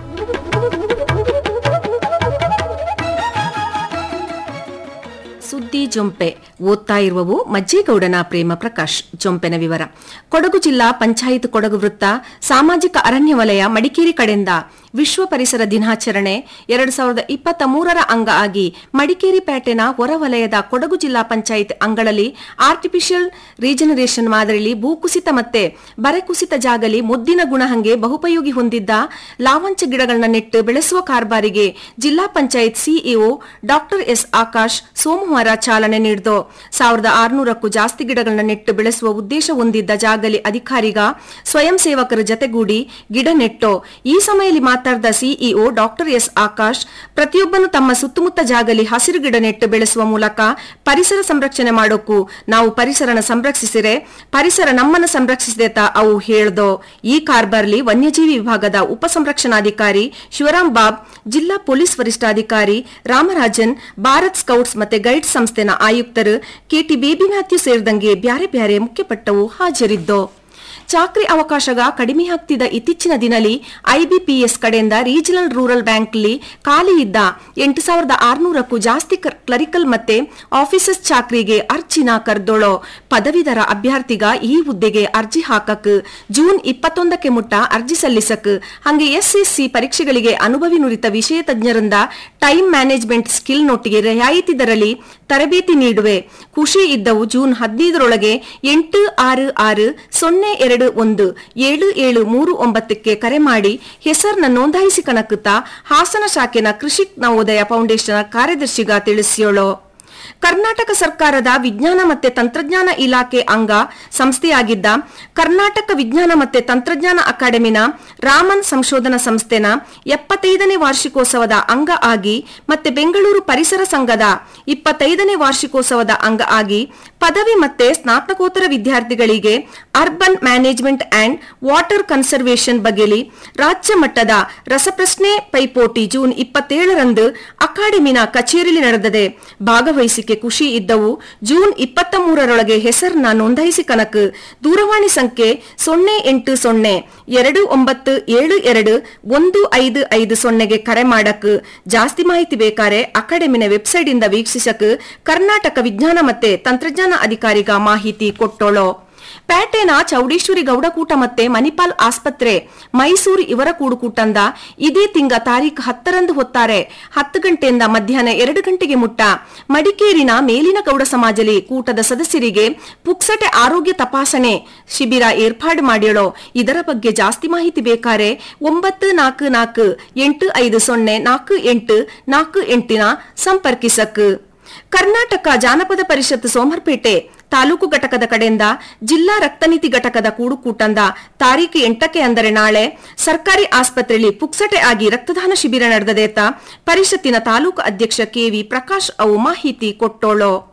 ಸುದ್ದಿ ಜೊಂಪೆ ಓದ್ತಾ ಇರುವವು ಮಜ್ಜೇಗೌಡನ ಪ್ರೇಮ ಪ್ರಕಾಶ್ ಜೊಂಪೆನ ವಿವರ ಕೊಡಗು ಜಿಲ್ಲಾ ಪಂಚಾಯತ್ ಕೊಡಗು ವೃತ್ತ ಸಾಮಾಜಿಕ ಅರಣ್ಯ ವಲಯ ಮಡಿಕೇರಿ ಕಡೆಯಿಂದ ವಿಶ್ವ ಪರಿಸರ ದಿನಾಚರಣೆ ಎರಡು ಸಾವಿರದ ಇಪ್ಪತ್ತ ಮೂರರ ಅಂಗ ಆಗಿ ಮಡಿಕೇರಿ ಪೇಟೆನ ಹೊರವಲಯದ ಕೊಡಗು ಜಿಲ್ಲಾ ಪಂಚಾಯತ್ ಅಂಗಳಲ್ಲಿ ಆರ್ಟಿಫಿಷಿಯಲ್ ರೀಜನರೇಷನ್ ಮಾದರಿಯಲ್ಲಿ ಭೂಕುಸಿತ ಮತ್ತೆ ಬರಕುಸಿತ ಜಾಗಲಿ ಮುದ್ದಿನ ಗುಣ ಹಂಗೆ ಬಹುಪಯೋಗಿ ಹೊಂದಿದ್ದ ಲಾವಂಚ ಗಿಡಗಳನ್ನ ನೆಟ್ಟು ಬೆಳೆಸುವ ಕಾರ್ಬಾರಿಗೆ ಜಿಲ್ಲಾ panchayat CEO doctor S Akash ಸೋಮವಾರ ಚಾಲನೆ ನೀಡಿತು ಸಾವಿರದ ಆರುನೂರಕ್ಕೂ ಜಾಸ್ತಿ ಗಿಡಗಳನ್ನ ನೆಟ್ಟು ಬೆಳೆಸುವ ಉದ್ದೇಶ ಹೊಂದಿದ್ದ ಜಾಗಲಿ ಅಧಿಕಾರಿಗ ಸ್ವಯಂ ಸೇವಕರ ಜತೆಗೂಡಿ ಗಿಡ ನೆಟ್ಟು ಈ ಸಮಯದಲ್ಲಿ ಮಾತಾಡಿದ ಸಿಇಒ ಡಾಕ್ಟರ್ ಎಸ್ ಆಕಾಶ್ ಪ್ರತಿಯೊಬ್ಬನು ತಮ್ಮ ಸುತ್ತಮುತ್ತ ಜಾಗಲಿ ಹಸಿರು ಗಿಡ ನೆಟ್ಟು ಬೆಳೆಸುವ ಮೂಲಕ ಪರಿಸರ ಸಂರಕ್ಷಣೆ ಮಾಡೋಕು ನಾವು ಪರಿಸರನ ಸಂರಕ್ಷಿಸಿರೆ ಪರಿಸರ ನಮ್ಮನ್ನ ಸಂರಕ್ಷಿಸಿದೆತ ಅವು ಹೇಳ್ದೋ ಈ ಕಾರ್ಬಾರ್ಲಿ ವನ್ಯಜೀವಿ ವಿಭಾಗದ ಉಪ ಸಂರಕ್ಷಣಾಧಿಕಾರಿ ಶಿವರಾಮ್ ಬಾಬ್ ಜಿಲ್ಲಾ ಪೊಲೀಸ್ ವರಿಷ್ಠಾಧಿಕಾರಿ ರಾಮರಾಜನ್ ಭಾರತ್ ಸ್ಕೌಟ್ಸ್ ಮತ್ತೆ ಗೈಡ್ಸ್ ಸಂಸ್ಥೆನ ಆಯುಕ್ತರು ಕೆಟಿ ಬೇಬಿ ಮ್ಯಾಥ್ಯೂ ಸೇರಿದಂಗೆ ಬ್ಯಾರೆ ಬ್ಯಾರೆ ಮುಖ್ಯಪಟ್ಟವು ಹಾಜರಿದ್ದು ಚಾಕ್ರಿ ಅವಕಾಶಗ ಕಡಿಮೆ ಆಗ್ತಿದ್ದ ಇತ್ತೀಚಿನ ದಿನಲಿ ಐಬಿಪಿಎಸ್ ಕಡೆಯಿಂದ ರೀಜನಲ್ ರೂರಲ್ ಬ್ಯಾಂಕ್ಲಿ ಖಾಲಿ ಇದ್ದ ಎಂಟು ಸಾವಿರದ ಆರುನೂರಕ್ಕೂ ಜಾಸ್ತಿ ಕ್ಲರಿಕಲ್ ಮತ್ತೆ ಆಫೀಸರ್ಸ್ ಚಾಕ್ರಿಗೆ ಅರ್ಜಿನ ಕರ್ದೊಳೋ ಪದವೀಧರ ಅಭ್ಯರ್ಥಿಗ ಈ ಹುದ್ದೆಗೆ ಅರ್ಜಿ ಹಾಕಕ್ ಜೂನ್ ಇಪ್ಪತ್ತೊಂದಕ್ಕೆ ಮುಟ್ಟ ಅರ್ಜಿ ಸಲ್ಲಿಸಕ್ ಹಂಗೆ ಎಸ್ಎಸ್ಸಿ ಪರೀಕ್ಷೆಗಳಿಗೆ ಅನುಭವಿ ನುರಿತ ವಿಷಯ ತಜ್ಞರಿಂದ ಟೈಮ್ ಮ್ಯಾನೇಜ್ಮೆಂಟ್ ಸ್ಕಿಲ್ ನೋಟಿಗೆ ರಿಯಾಯಿತಿ ದರಲಿ ತರಬೇತಿ ನೀಡುವೆ ಖುಷಿ ಇದ್ದವು ಜೂನ್ ಹದಿನೈದರೊಳಗೆ ಎಂಟು ಆರು ಆರು ಸೊನ್ನೆ ಎರಡು ಒಂದು ಏಳು ಏಳು ಮೂರು ಒಂಬತ್ತಕ್ಕೆ ಕರೆ ಮಾಡಿ ಹೆಸರನ್ನ ನೋಂದಾಯಿಸಿಕಣಕುತ್ತಾ ಹಾಸನ ಶಾಖೆನ ಕೃಷಿ ನವೋದಯ ಫೌಂಡೇಶನ್ ಕಾರ್ಯದರ್ಶಿಗ ತಿಳಿಸಿಯೋಳು ಕರ್ನಾಟಕ ಸರ್ಕಾರದ ವಿಜ್ಞಾನ ಮತ್ತೆ ತಂತ್ರಜ್ಞಾನ ಇಲಾಖೆ ಅಂಗ ಸಂಸ್ಥೆಯಾಗಿದ್ದ ಕರ್ನಾಟಕ ವಿಜ್ಞಾನ ಮತ್ತೆ ತಂತ್ರಜ್ಞಾನ ಅಕಾಡೆಮಿನ ರಾಮನ್ ಸಂಶೋಧನಾ ಸಂಸ್ಥೆನ ಎಪ್ಪತ್ತೈದನೇ ವಾರ್ಷಿಕೋತ್ಸವದ ಅಂಗ ಆಗಿ ಮತ್ತೆ ಬೆಂಗಳೂರು ಪರಿಸರ ಸಂಘದ ಇಪ್ಪತ್ತೈದನೇ ವಾರ್ಷಿಕೋತ್ಸವದ ಅಂಗ ಆಗಿ ಪದವಿ ಮತ್ತೆ ಸ್ನಾತಕೋತ್ತರ ವಿದ್ಯಾರ್ಥಿಗಳಿಗೆ urban management and water conservation ಬಗೆಲಿ ರಾಜ್ಯ ಮಟ್ಟದ ರಸಪ್ರಶ್ನೆ ಪೈಪೋಟಿ ಜೂನ್ ಇಪ್ಪತ್ತೇಳರಂದು ಅಕಾಡೆಮಿನ ಕಚೇರಿಯಲ್ಲಿ ನಡೆದದೆ ಭಾಗವಹಿಸಿಕೆ ಖುಷಿ ಇದ್ದವು ಜೂನ್ ಇಪ್ಪತ್ತ ಮೂರರೊಳಗೆ ಹೆಸರನ್ನ ನೋಂದಾಯಿಸಿ ಕನಕ ದೂರವಾಣಿ ಸಂಖ್ಯೆ ಸೊನ್ನೆ ಎಂಟು ಸೊನ್ನೆ ಎರಡು ಒಂಬತ್ತು ಏಳು ಎರಡು ಒಂದು ಐದು ಐದು ಸೊನ್ನೆಗೆ ಕರೆ ಮಾಡಕ್ ಜಾಸ್ತಿ ಮಾಹಿತಿ ಬೇಕಾರೆ ಅಕಾಡೆಮಿನ ವೆಬ್ಸೈಟ್ ಇಂದ ವೀಕ್ಷಿಸಕ್ ಕರ್ನಾಟಕ ವಿಜ್ಞಾನ ಮತ್ತೆ ತಂತ್ರಜ್ಞಾನ ಅಧಿಕಾರಿಗ ಮಾಹಿತಿ ಕೊಟ್ಟೋಳೋ ಪೇಟೆನ ಚೌಡೇಶ್ವರಿ ಗೌಡಕೂಟ ಮತ್ತೆ ಮಣಿಪಾಲ್ ಆಸ್ಪತ್ರೆ ಮೈಸೂರು ಇವರ ಕೂಡುಕೂಟಂದ ಇದೇ ತಿಂಗ ತಾರೀಖು ಹತ್ತರಂದು ಹೊತ್ತಾರೆ ಹತ್ತು ಗಂಟೆಯಿಂದ ಮಧ್ಯಾಹ್ನ ಎರಡು ಗಂಟೆಗೆ ಮುಟ್ಟ ಮಡಿಕೇರಿನ ಮೇಲಿನ ಗೌಡ ಸಮಾಜಲಿ ಕೂಟದ ಸದಸ್ಯರಿಗೆ ಪುಕ್ಸಟೆ ಆರೋಗ್ಯ ತಪಾಸಣೆ ಶಿಬಿರ ಏರ್ಪಾಡು ಮಾಡಿಯಳೋ ಇದರ ಬಗ್ಗೆ ಜಾಸ್ತಿ ಮಾಹಿತಿ ಬೇಕಾರೆ ಒಂಬತ್ತು ನಾಲ್ಕು ನಾಲ್ಕು ಎಂಟು ಐದು ಸೊನ್ನೆ ನಾಲ್ಕು ಎಂಟು ನಾಲ್ಕು ಎಂಟಿನ ಸಂಪರ್ಕಿಸಕ್ ಕರ್ನಾಟಕ ಜಾನಪದ ಪರಿಷತ್ ಸೋಮರ್ಪೇಟೆ ತಾಲೂಕು ಘಟಕದ ಕಡೆಯಿಂದ ಜಿಲ್ಲಾ ರಕ್ತನೀತಿ ಘಟಕದ ಕೂಡುಕೂಟಂದ ತಾರೀಕು ಎಂಟಕ್ಕೆ ಅಂದರೆ ನಾಳೆ ಸರ್ಕಾರಿ ಆಸ್ಪತ್ರೆಯಲ್ಲಿ ಪುಕ್ಸಟೆ ಆಗಿ ರಕ್ತದಾನ ಶಿಬಿರ ನಡೆದದೇತ ಪರಿಷತ್ತಿನ ತಾಲೂಕು ಅಧ್ಯಕ್ಷ ಕೆವಿ ಪ್ರಕಾಶ್ ಅವು ಮಾಹಿತಿ ಕೊಟ್ಟೋಳೋ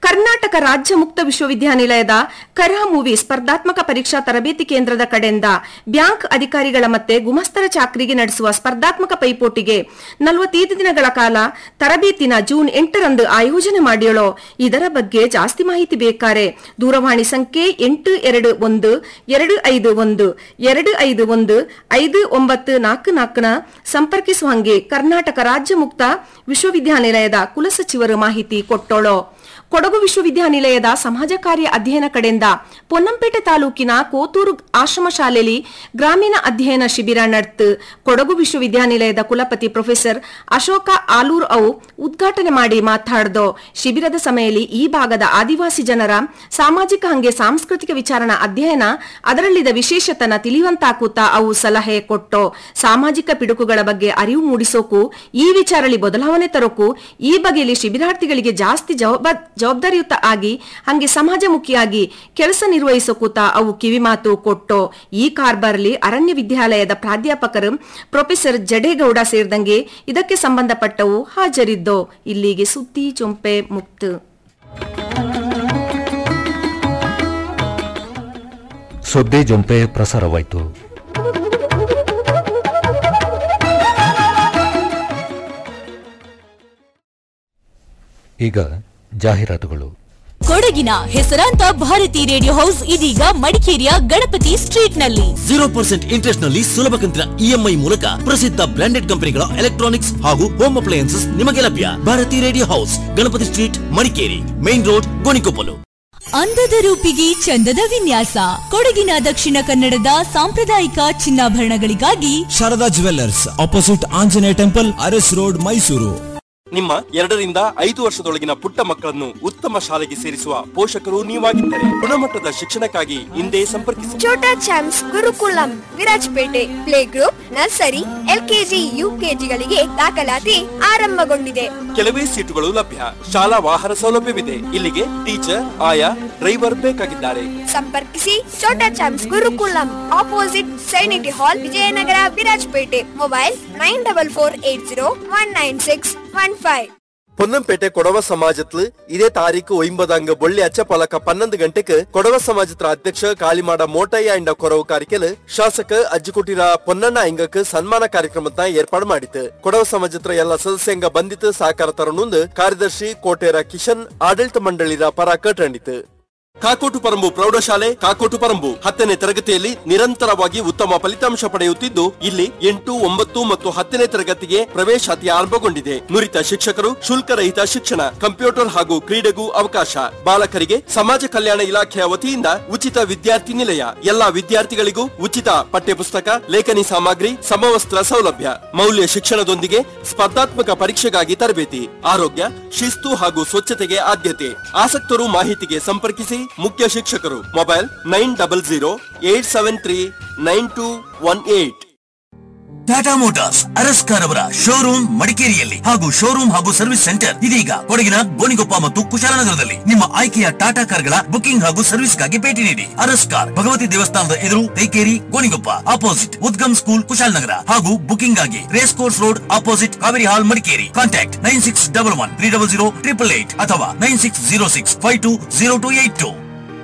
ಕರ್ನಾಟಕ ರಾಜ್ಯ ಮುಕ್ತ ವಿಶ್ವವಿದ್ಯಾನಿಲಯದ ಕರಹ ಮೂವಿ ಸ್ಪರ್ಧಾತ್ಮಕ ಪರೀಕ್ಷಾ ತರಬೇತಿ ಕೇಂದ್ರದ ಕಡೆಯಿಂದ ಬ್ಯಾಂಕ್ ಅಧಿಕಾರಿಗಳ ಮತ್ತೆ ಗುಮಸ್ತರ ಚಾಕರಿಗೆ ನಡೆಸುವ ಸ್ಪರ್ಧಾತ್ಮಕ ಪೈಪೋಟಿಗೆ ನಲವತ್ತೈದು ದಿನಗಳ ಕಾಲ ತರಬೇತಿನ ಜೂನ್ ಎಂಟರಂದು ಆಯೋಜನೆ ಮಾಡಿಯಳೋ ಇದರ ಬಗ್ಗೆ ಜಾಸ್ತಿ ಮಾಹಿತಿ ಬೇಕಾರೆ ದೂರವಾಣಿ ಸಂಖ್ಯೆ ಎಂಟು ಎರಡು ಒಂದು ಎರಡು ಐದು ಒಂದು ಎರಡು ಐದು ಒಂದು ಐದು ಒಂಬತ್ತು ನಾಲ್ಕು ನಾಲ್ಕನ ಸಂಪರ್ಕಿಸುವಂಗೆ ಕರ್ನಾಟಕ ರಾಜ್ಯ ಮುಕ್ತ ವಿಶ್ವವಿದ್ಯಾನಿಲಯದ ಕುಲಸಚಿವರು ಮಾಹಿತಿ ಕೊಟ್ಟೋಳೋ ಕೊಡಗು ವಿಶ್ವವಿದ್ಯಾನಿಲಯದ ಸಮಾಜ ಕಾರ್ಯ ಅಧ್ಯಯನ ಕಡೆಯಿಂದ ಪೊನ್ನಂಪೇಟೆ ತಾಲೂಕಿನ ಕೋತೂರು ಆಶ್ರಮ ಶಾಲೆಯಲ್ಲಿ ಗ್ರಾಮೀಣ ಅಧ್ಯಯನ ಶಿಬಿರ ನಡೆತು ಕೊಡಗು ವಿಶ್ವವಿದ್ಯಾನಿಲಯದ ಕುಲಪತಿ ಪ್ರೊಫೆಸರ್ ಅಶೋಕ ಆಲೂರ್ ಅವು ಉದ್ಘಾಟನೆ ಮಾಡಿ ಮಾತಾಡ್ದೋ ಶಿಬಿರದ ಸಮಯದಲ್ಲಿ ಈ ಭಾಗದ ಆದಿವಾಸಿ ಜನರ ಸಾಮಾಜಿಕ ಹಂಗೆ ಸಾಂಸ್ಕೃತಿಕ ವಿಚಾರಣ ಅಧ್ಯಯನ ಅದರಲ್ಲಿದ್ದ ವಿಶೇಷತನ ತಿಳಿಯುವಂತಾಕೂತ ಅವು ಸಲಹೆ ಕೊಟ್ಟೋ ಸಾಮಾಜಿಕ ಪಿಡುಕುಗಳ ಬಗ್ಗೆ ಅರಿವು ಮೂಡಿಸೋಕು ಈ ವಿಚಾರದಲ್ಲಿ ಬದಲಾವಣೆ ತರೋಕು ಈ ಬಗೆಯಲ್ಲಿ ಶಿಬಿರಾರ್ಥಿಗಳಿಗೆ ಜಾಸ್ತಿ ಜವಾಬ್- ಜವಾಬ್ದಾರಿಯುತ ಆಗಿ ಹಂಗೆ ಸಮಾಜಮುಖಿಯಾಗಿ ಕೆಲಸ ನಿರ್ವಹಿಸೋಕೂತ ಅವು ಕಿವಿಮಾತು ಕೊಟ್ಟೋ ಈ ಕಾರ್ಬಾರ್ಲಿ ಅರಣ್ಯ ವಿದ್ಯಾಲಯದ ಪ್ರಾಧ್ಯಾಪಕರು ಪ್ರೊಫೆಸರ್ ಜಡೇಗೌಡ ಸೇರಿದಂಗೆ ಇದಕ್ಕೆ ಸಂಬಂಧಪಟ್ಟವು ಹಾಜರಿದ್ದೋ ಇಲ್ಲಿಗೆ ಸುದ್ದಿ ಚೊಂಪೆ ಮುಕ್ತು ಸುದ್ದಿ ಜೊಂಪೆ ಪ್ರಸಾರವಾಯಿತು ಈಗ ಜಾಹೀರಾತುಗಳು ಕೊಡಗಿನ ಹೆಸರಾಂತ ಭಾರತಿ ರೇಡಿಯೋ ಹೌಸ್ ಇದೀಗ ಮಡಿಕೇರಿಯ ಗಣಪತಿ ಸ್ಟ್ರೀಟ್ ನಲ್ಲಿ ಜೀರೋ ಪರ್ಸೆಂಟ್ ಇಂಟ್ರೆಸ್ಟ್ ನಲ್ಲಿ ಸುಲಭ ಕಂತಿನ ಇಎಂಐ ಮೂಲಕ ಪ್ರಸಿದ್ಧ ಬ್ರಾಂಡೆಡ್ ಕಂಪನಿಗಳ ಎಲೆಕ್ಟ್ರಾನಿಕ್ಸ್ ಹಾಗೂ ಹೋಮ್ ಅಪ್ಲಯನ್ಸಸ್ ನಿಮಗೆ ಲಭ್ಯ Bharathi radio house Ganapathi street Madikeri main road Gonikoppal ಅಂದದ ರೂಪಿಗೆ ಚಂದದ ವಿನ್ಯಾಸ ಕೊಡಗಿನ ದಕ್ಷಿಣ ಕನ್ನಡದ ಸಾಂಪ್ರದಾಯಿಕ ಚಿನ್ನಾಭರಣಗಳಿಗಾಗಿ Sharada jewellers opposite Anjaneya temple Aras road Mysuru ನಿಮ್ಮ ಎರಡರಿಂದ ಐದು ವರ್ಷದೊಳಗಿನ ಪುಟ್ಟ ಮಕ್ಕಳನ್ನು ಉತ್ತಮ ಶಾಲೆಗೆ ಸೇರಿಸುವ ಪೋಷಕರು ನೀವಾಗಿದ್ದರೆ ಗುಣಮಟ್ಟದ ಶಿಕ್ಷಣಕ್ಕಾಗಿ ಹಿಂದೆ ಸಂಪರ್ಕಿಸಿ Chhota Champs Gurukulam Virajpet play group nursery LKG ಯುಕೆಜಿಗಳಿಗೆ ದಾಖಲಾತಿ ಆರಂಭಗೊಂಡಿದೆ ಕೆಲವೇ ಸೀಟುಗಳು ಲಭ್ಯ ಶಾಲಾ ವಾಹನ ಸೌಲಭ್ಯವಿದೆ ಇಲ್ಲಿಗೆ ಟೀಚರ್ ಆಯಾ ಡ್ರೈವರ್ ಬೇಕಾಗಿದ್ದಾರೆ ಸಂಪರ್ಕಿಸಿ ಛೋಟಾ ಚಾಮ್ಸ್ ಗುರುಕುಲಂ ಆಪೋಸಿಟ್ ಸೈನಿಟಿ hall Vijayanagar Virajpet mobile nine double four eight zero one nine six one five Ponnampet Kodava சமாஜத்துல இதே தாரீக்கு ஒன்பதாங்க பொள்ளி அச்ச பலಕ பன்னெண்டு ಗಂಟೆಗೆ ಕೊಡವ ಸಮಾಜದ ಅಧ್ಯಕ್ಷ ಕಾಳಿಮಾಡ ಮೋಟಯ್ಯ ಇಂಡ ಕೊರವು ಕಾರಿಕೆಲ್ ಶಾಸಕ ಅಜ್ಜಿಕೊಟ್ಟಿರ ಪೊನ್ನಣ್ಣ ಇಂಗಕ್ ಸನ್ಮಾನ ಕಾರ್ಯಕ್ರಮದ ಏರ್ಪಾಡು ಮಾಡಿತ್ತು ಕೊಡವ ಸಮಾಜದ ಎಲ್ಲ ಸದಸ್ಯಂಗ ಬಂದಿತ್ತು ಸಹಕಾರ ತರನುಂದು ಕಾರ್ಯದರ್ಶಿ ಕೋಟೇರ ಕಿಶನ್ ಆಡಳಿತ ಮಂಡಳಿರ ಪರ ಕಟ್ಟಂಡಿತು ಕಾಕೋಟು ಪರಂಬು ಪ್ರೌಢಶಾಲೆ ಕಾಕೋಟು ಪರಂಬು ಹತ್ತನೇ ತರಗತಿಯಲ್ಲಿ ನಿರಂತರವಾಗಿ ಉತ್ತಮ ಫಲಿತಾಂಶ ಪಡೆಯುತ್ತಿದ್ದು ಇಲ್ಲಿ ಎಂಟು ಒಂಬತ್ತು ಮತ್ತು ಹತ್ತನೇ ತರಗತಿಗೆ ಪ್ರವೇಶಾತಿ ಆರಂಭಗೊಂಡಿದೆ ನುರಿತ ಶಿಕ್ಷಕರು ಶುಲ್ಕರಹಿತ ಶಿಕ್ಷಣ ಕಂಪ್ಯೂಟರ್ ಹಾಗೂ ಕ್ರೀಡೆಗೂ ಅವಕಾಶ ಬಾಲಕರಿಗೆ ಸಮಾಜ ಕಲ್ಯಾಣ ಇಲಾಖೆಯ ವತಿಯಿಂದ ಉಚಿತ ವಿದ್ಯಾರ್ಥಿ ನಿಲಯ ಎಲ್ಲಾ ವಿದ್ಯಾರ್ಥಿಗಳಿಗೂ ಉಚಿತ ಪಠ್ಯಪುಸ್ತಕ ಲೇಖನಿ ಸಾಮಗ್ರಿ ಸಮವಸ್ತ್ರ ಸೌಲಭ್ಯ ಮೌಲ್ಯ ಶಿಕ್ಷಣದೊಂದಿಗೆ ಸ್ಪರ್ಧಾತ್ಮಕ ಪರೀಕ್ಷೆಗಾಗಿ ತರಬೇತಿ ಆರೋಗ್ಯ ಶಿಸ್ತು ಹಾಗೂ ಸ್ವಚ್ಛತೆಗೆ ಆದ್ಯತೆ ಆಸಕ್ತರು ಮಾಹಿತಿಗೆ ಸಂಪರ್ಕಿಸಿ ಮುಖ್ಯ ಶಿಕ್ಷಕರು mobile nine double zero eight seven three nine two one eight Tata Motors ಅರಸ್ಕಾರ್ ಅವರ ಶೋರೂಮ್ ಮಡಿಕೇರಿಯಲ್ಲಿ ಹಾಗೂ ಶೋರೂಮ್ ಹಾಗೂ ಸರ್ವಿಸ್ ಸೆಂಟರ್ ಇದೀಗ ಕೊಡಗಿನ ಗೋಣಿಗೊಪ್ಪ ಮತ್ತು ಕುಶಾಲನಗರದಲ್ಲಿ ನಿಮ್ಮ ಆಯ್ಕೆಯ ಟಾಟಾ ಕಾರ್ಗಳ ಬುಕಿಂಗ್ ಹಾಗೂ ಸರ್ವಿಸ್ಗಾಗಿ ಭೇಟಿ ನೀಡಿ ಅರಸ್ಕಾರ್ ಭಗವತಿ ದೇವಸ್ಥಾನದ ಎದುರು ತೈಕೇರಿ ಗೋಣಿಗೊಪ್ಪ ಅಪೋಸಿಟ್ ಉದ್ಗಮ್ ಸ್ಕೂಲ್ ಕುಶಾಲನಗರ ಹಾಗೂ ಬುಕಿಂಗ್ ಆಗಿ race course road opposite Kaveri hall Madikeri contact nine six double one three double zero triple eight ಅಥವಾ nine six zero six five two zero two eight two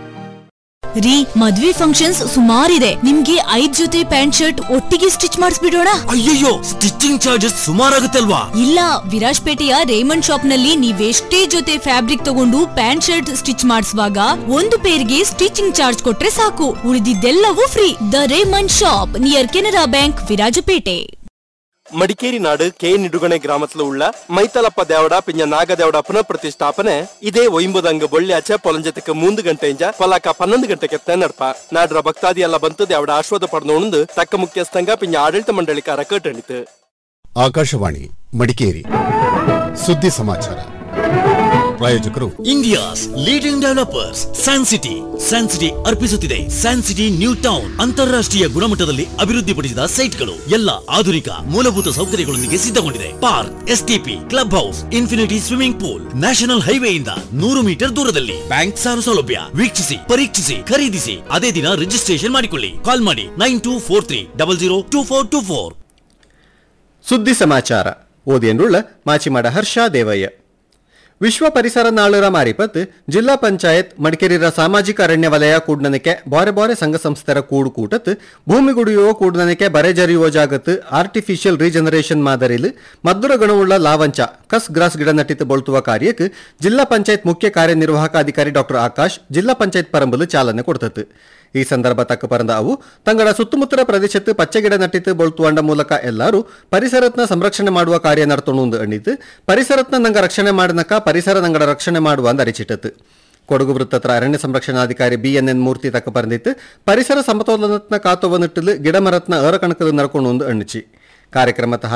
ರೀ ಮದ್ವೆ ಫಂಕ್ಷನ್ಸ್ ಸುಮಾರಿದೆ ನಿಮ್ಗೆ ಐದ್ ಜೊತೆ ಪ್ಯಾಂಟ್ ಶರ್ಟ್ ಒಟ್ಟಿಗೆ ಸ್ಟಿಚ್ ಮಾಡಿಸ್ಬಿಡೋಣ ಅಯ್ಯಯ್ಯೋ ಸ್ಟಿಚಿಂಗ್ ಚಾರ್ಜಸ್ ಸುಮಾರಾಗುತ್ತಲ್ವಾ ಇಲ್ಲ ವಿರಾಜ್ಪೇಟೆಯ ರೇಮಂಡ್ ಶಾಪ್ ನಲ್ಲಿ ನೀವೆಷ್ಟೇ ಜೊತೆ ಫ್ಯಾಬ್ರಿಕ್ ತಗೊಂಡು ಪ್ಯಾಂಟ್ ಶರ್ಟ್ ಸ್ಟಿಚ್ ಮಾಡಿಸುವಾಗ ಒಂದು ಪೇರ್ಗೆ ಸ್ಟಿಚಿಂಗ್ ಚಾರ್ಜ್ ಕೊಟ್ರೆ ಸಾಕು ಉಳಿದಿದ್ದೆಲ್ಲವೂ free the Raymond shop near Canara bank Virajpet Madikeri ನಾಡು ಕೆ ನಿಡುಗಣೆ ಗ್ರಾಮத்துல உள்ள மைத்தலப்ப தேவடா பிஞ்ச நாக தேவடா புனಃ ಪ್ರತಿಷ್ಠಾಪನೆ ಇದೇ ಒಂಬದಂಗ ಬೊಳ್ಳ್ಯಾಚೆ ಪೊಲಂಜತಕ್ಕೆ ಮೂಂದು ಗಂಟೆಂಜ ಪಲಾಕ ಪನ್ನೊಂದು ಗಂಟೆಗೆ ನಡ್ಪ ನಾಡ್ರ ಭಕ್ತಾದಿ ಎಲ್ಲ ಬಂತು ದೇವಡ ಆಶ್ವಾದ ಪಡೆದು ತಕ್ಕ ಮುಖ್ಯಸ್ಥಂಗ ಪಿಂಜ ಆಡಳಿತ ಮಂಡಳಿಕಾರ ಕಟ್ಟಣಿತು ಆಕಾಶವಾಣಿ ಮಡಿಕೇರಿ ಸುದ್ದಿ ಸಮಾಚಾರ ಪ್ರಾಯೋಜಕರು India's leading developers San City San City ಅರ್ಪಿಸುತ್ತಿದೆ ಸ್ಯಾನ್ ಸಿಟಿ ನ್ಯೂ ಟೌನ್ ಅಂತಾರಾಷ್ಟ್ರೀಯ ಗುಣಮಟ್ಟದಲ್ಲಿ ಅಭಿವೃದ್ಧಿಪಡಿಸಿದ ಸೈಟ್ಗಳು ಎಲ್ಲ ಆಧುನಿಕ ಮೂಲಭೂತ ಸೌಕರ್ಯಗಳೊಂದಿಗೆ ಸಿದ್ಧಗೊಂಡಿದೆ park STP clubhouse infinity swimming pool national ಹೈವೇಯಿಂದ ನೂರು ಮೀಟರ್ ದೂರದಲ್ಲಿ ಬ್ಯಾಂಕ್ ಸಾಲ ಸೌಲಭ್ಯ ವೀಕ್ಷಿಸಿ ಪರೀಕ್ಷಿಸಿ ಖರೀದಿಸಿ ಅದೇ ದಿನ ರಿಜಿಸ್ಟ್ರೇಷನ್ ಮಾಡಿಕೊಳ್ಳಿ ಕಾಲ್ ಮಾಡಿ nine two four three double zero two four two four ಸುದ್ದಿ ಸಮಾಚಾರ ಓದಿಯನ್ನುಳ್ಳ ಮಾಚಿಮಾಡ ಹರ್ಷ ದೇವಯ್ಯ ವಿಶ್ವ ಪರಿಸರ ನಾಳುರ ಮಾರಿಪತ್ ಜಿಲ್ಲಾ ಪಂಚಾಯತ್ ಮಡಿಕೇರಿರ ಸಾಮಾಜಿಕ ಅರಣ್ಯ ವಲಯ ಕೂಡ್ನನಿಕೆ ಬಾರೆ ಬಾರೆ ಸಂಘ ಸಂಸ್ಥೆರ ಕೂಡು ಕೂಟತ್ ಭೂಮಿ ಗುಡಿಯುವ ಕೂಡ್ನನಿಕೆ ಬರೆ ಜರಿಯುವ ಜಾಗತ್ ಆರ್ಟಿಫಿಷಿಯಲ್ ರೀಜನರೇಷನ್ ಮಾದರಿಲ್ ಮಧುರ ಗುಣವುಳ್ಳ ಲಾವಂಚ ಕಸ್ ಗ್ರಾಸ್ ಗಿಡ ನಟಿತ್ ಬೊಳ್ತುವ ಕಾರ್ಯಕ್ಕೆ ಜಿಲ್ಲಾ ಪಂಚಾಯತ್ ಮುಖ್ಯ ಕಾರ್ಯನಿರ್ವಾಹಕ ಅಧಿಕಾರಿ ಡಾಕ್ಟರ್ ಆಕಾಶ್ ಜಿಲ್ಲಾ ಪಂಚಾಯತ್ ಪರಂಬಲು ಚಾಲನೆ ಕೊಡ್ತತ್ ಈ ಸಂದರ್ಭ ತಕ್ಕ ಪರಂದ ಅವು ತಂಗಡ ಸುತ್ತಮುತ್ತಲ ಪ್ರದೇಶತ್ತು ಪಚ್ಚೆ ಗಿಡ ನಟ್ಟಿತ್ತು ಬೊಳ್ತುವಂಡ ಮೂಲಕ ಎಲ್ಲರೂ ಪರಿಸರತ್ನ ಸಂರಕ್ಷಣೆ ಮಾಡುವ ಕಾರ್ಯ ನಡ್ತೊಂಡು ಅಣ್ಣಿತು ಪರಿಸರತ್ನ ನಂಗ ರಕ್ಷಣೆ ಮಾಡನಕ ಪರಿಸರ ನಂಗಡ ರಕ್ಷಣೆ ಮಾಡುವ ಅಂದ ಅರಿಚಿಟ್ಟತು ಕೊಡಗು ವೃತ್ತತ್ರ ಅರಣ್ಯ ಸಂರಕ್ಷಣಾಧಿಕಾರಿ ಬಿ ಎನ್ ಎನ್ ಮೂರ್ತಿ ತಕ್ಕ ಪರಂದಿತ್ತು ಪರಿಸರ ಸಮತೋಲನತ್ನ ಕಾತುವ ನಿಟ್ಟಲು ಗಿಡ ಮರತ್ನ ಏರ ಕಣಕಲು ನಡ್ಕೊಂಡು ಅಣ್ಣಿಚಿ ಕಾರ್ಯಕ್ರಮದ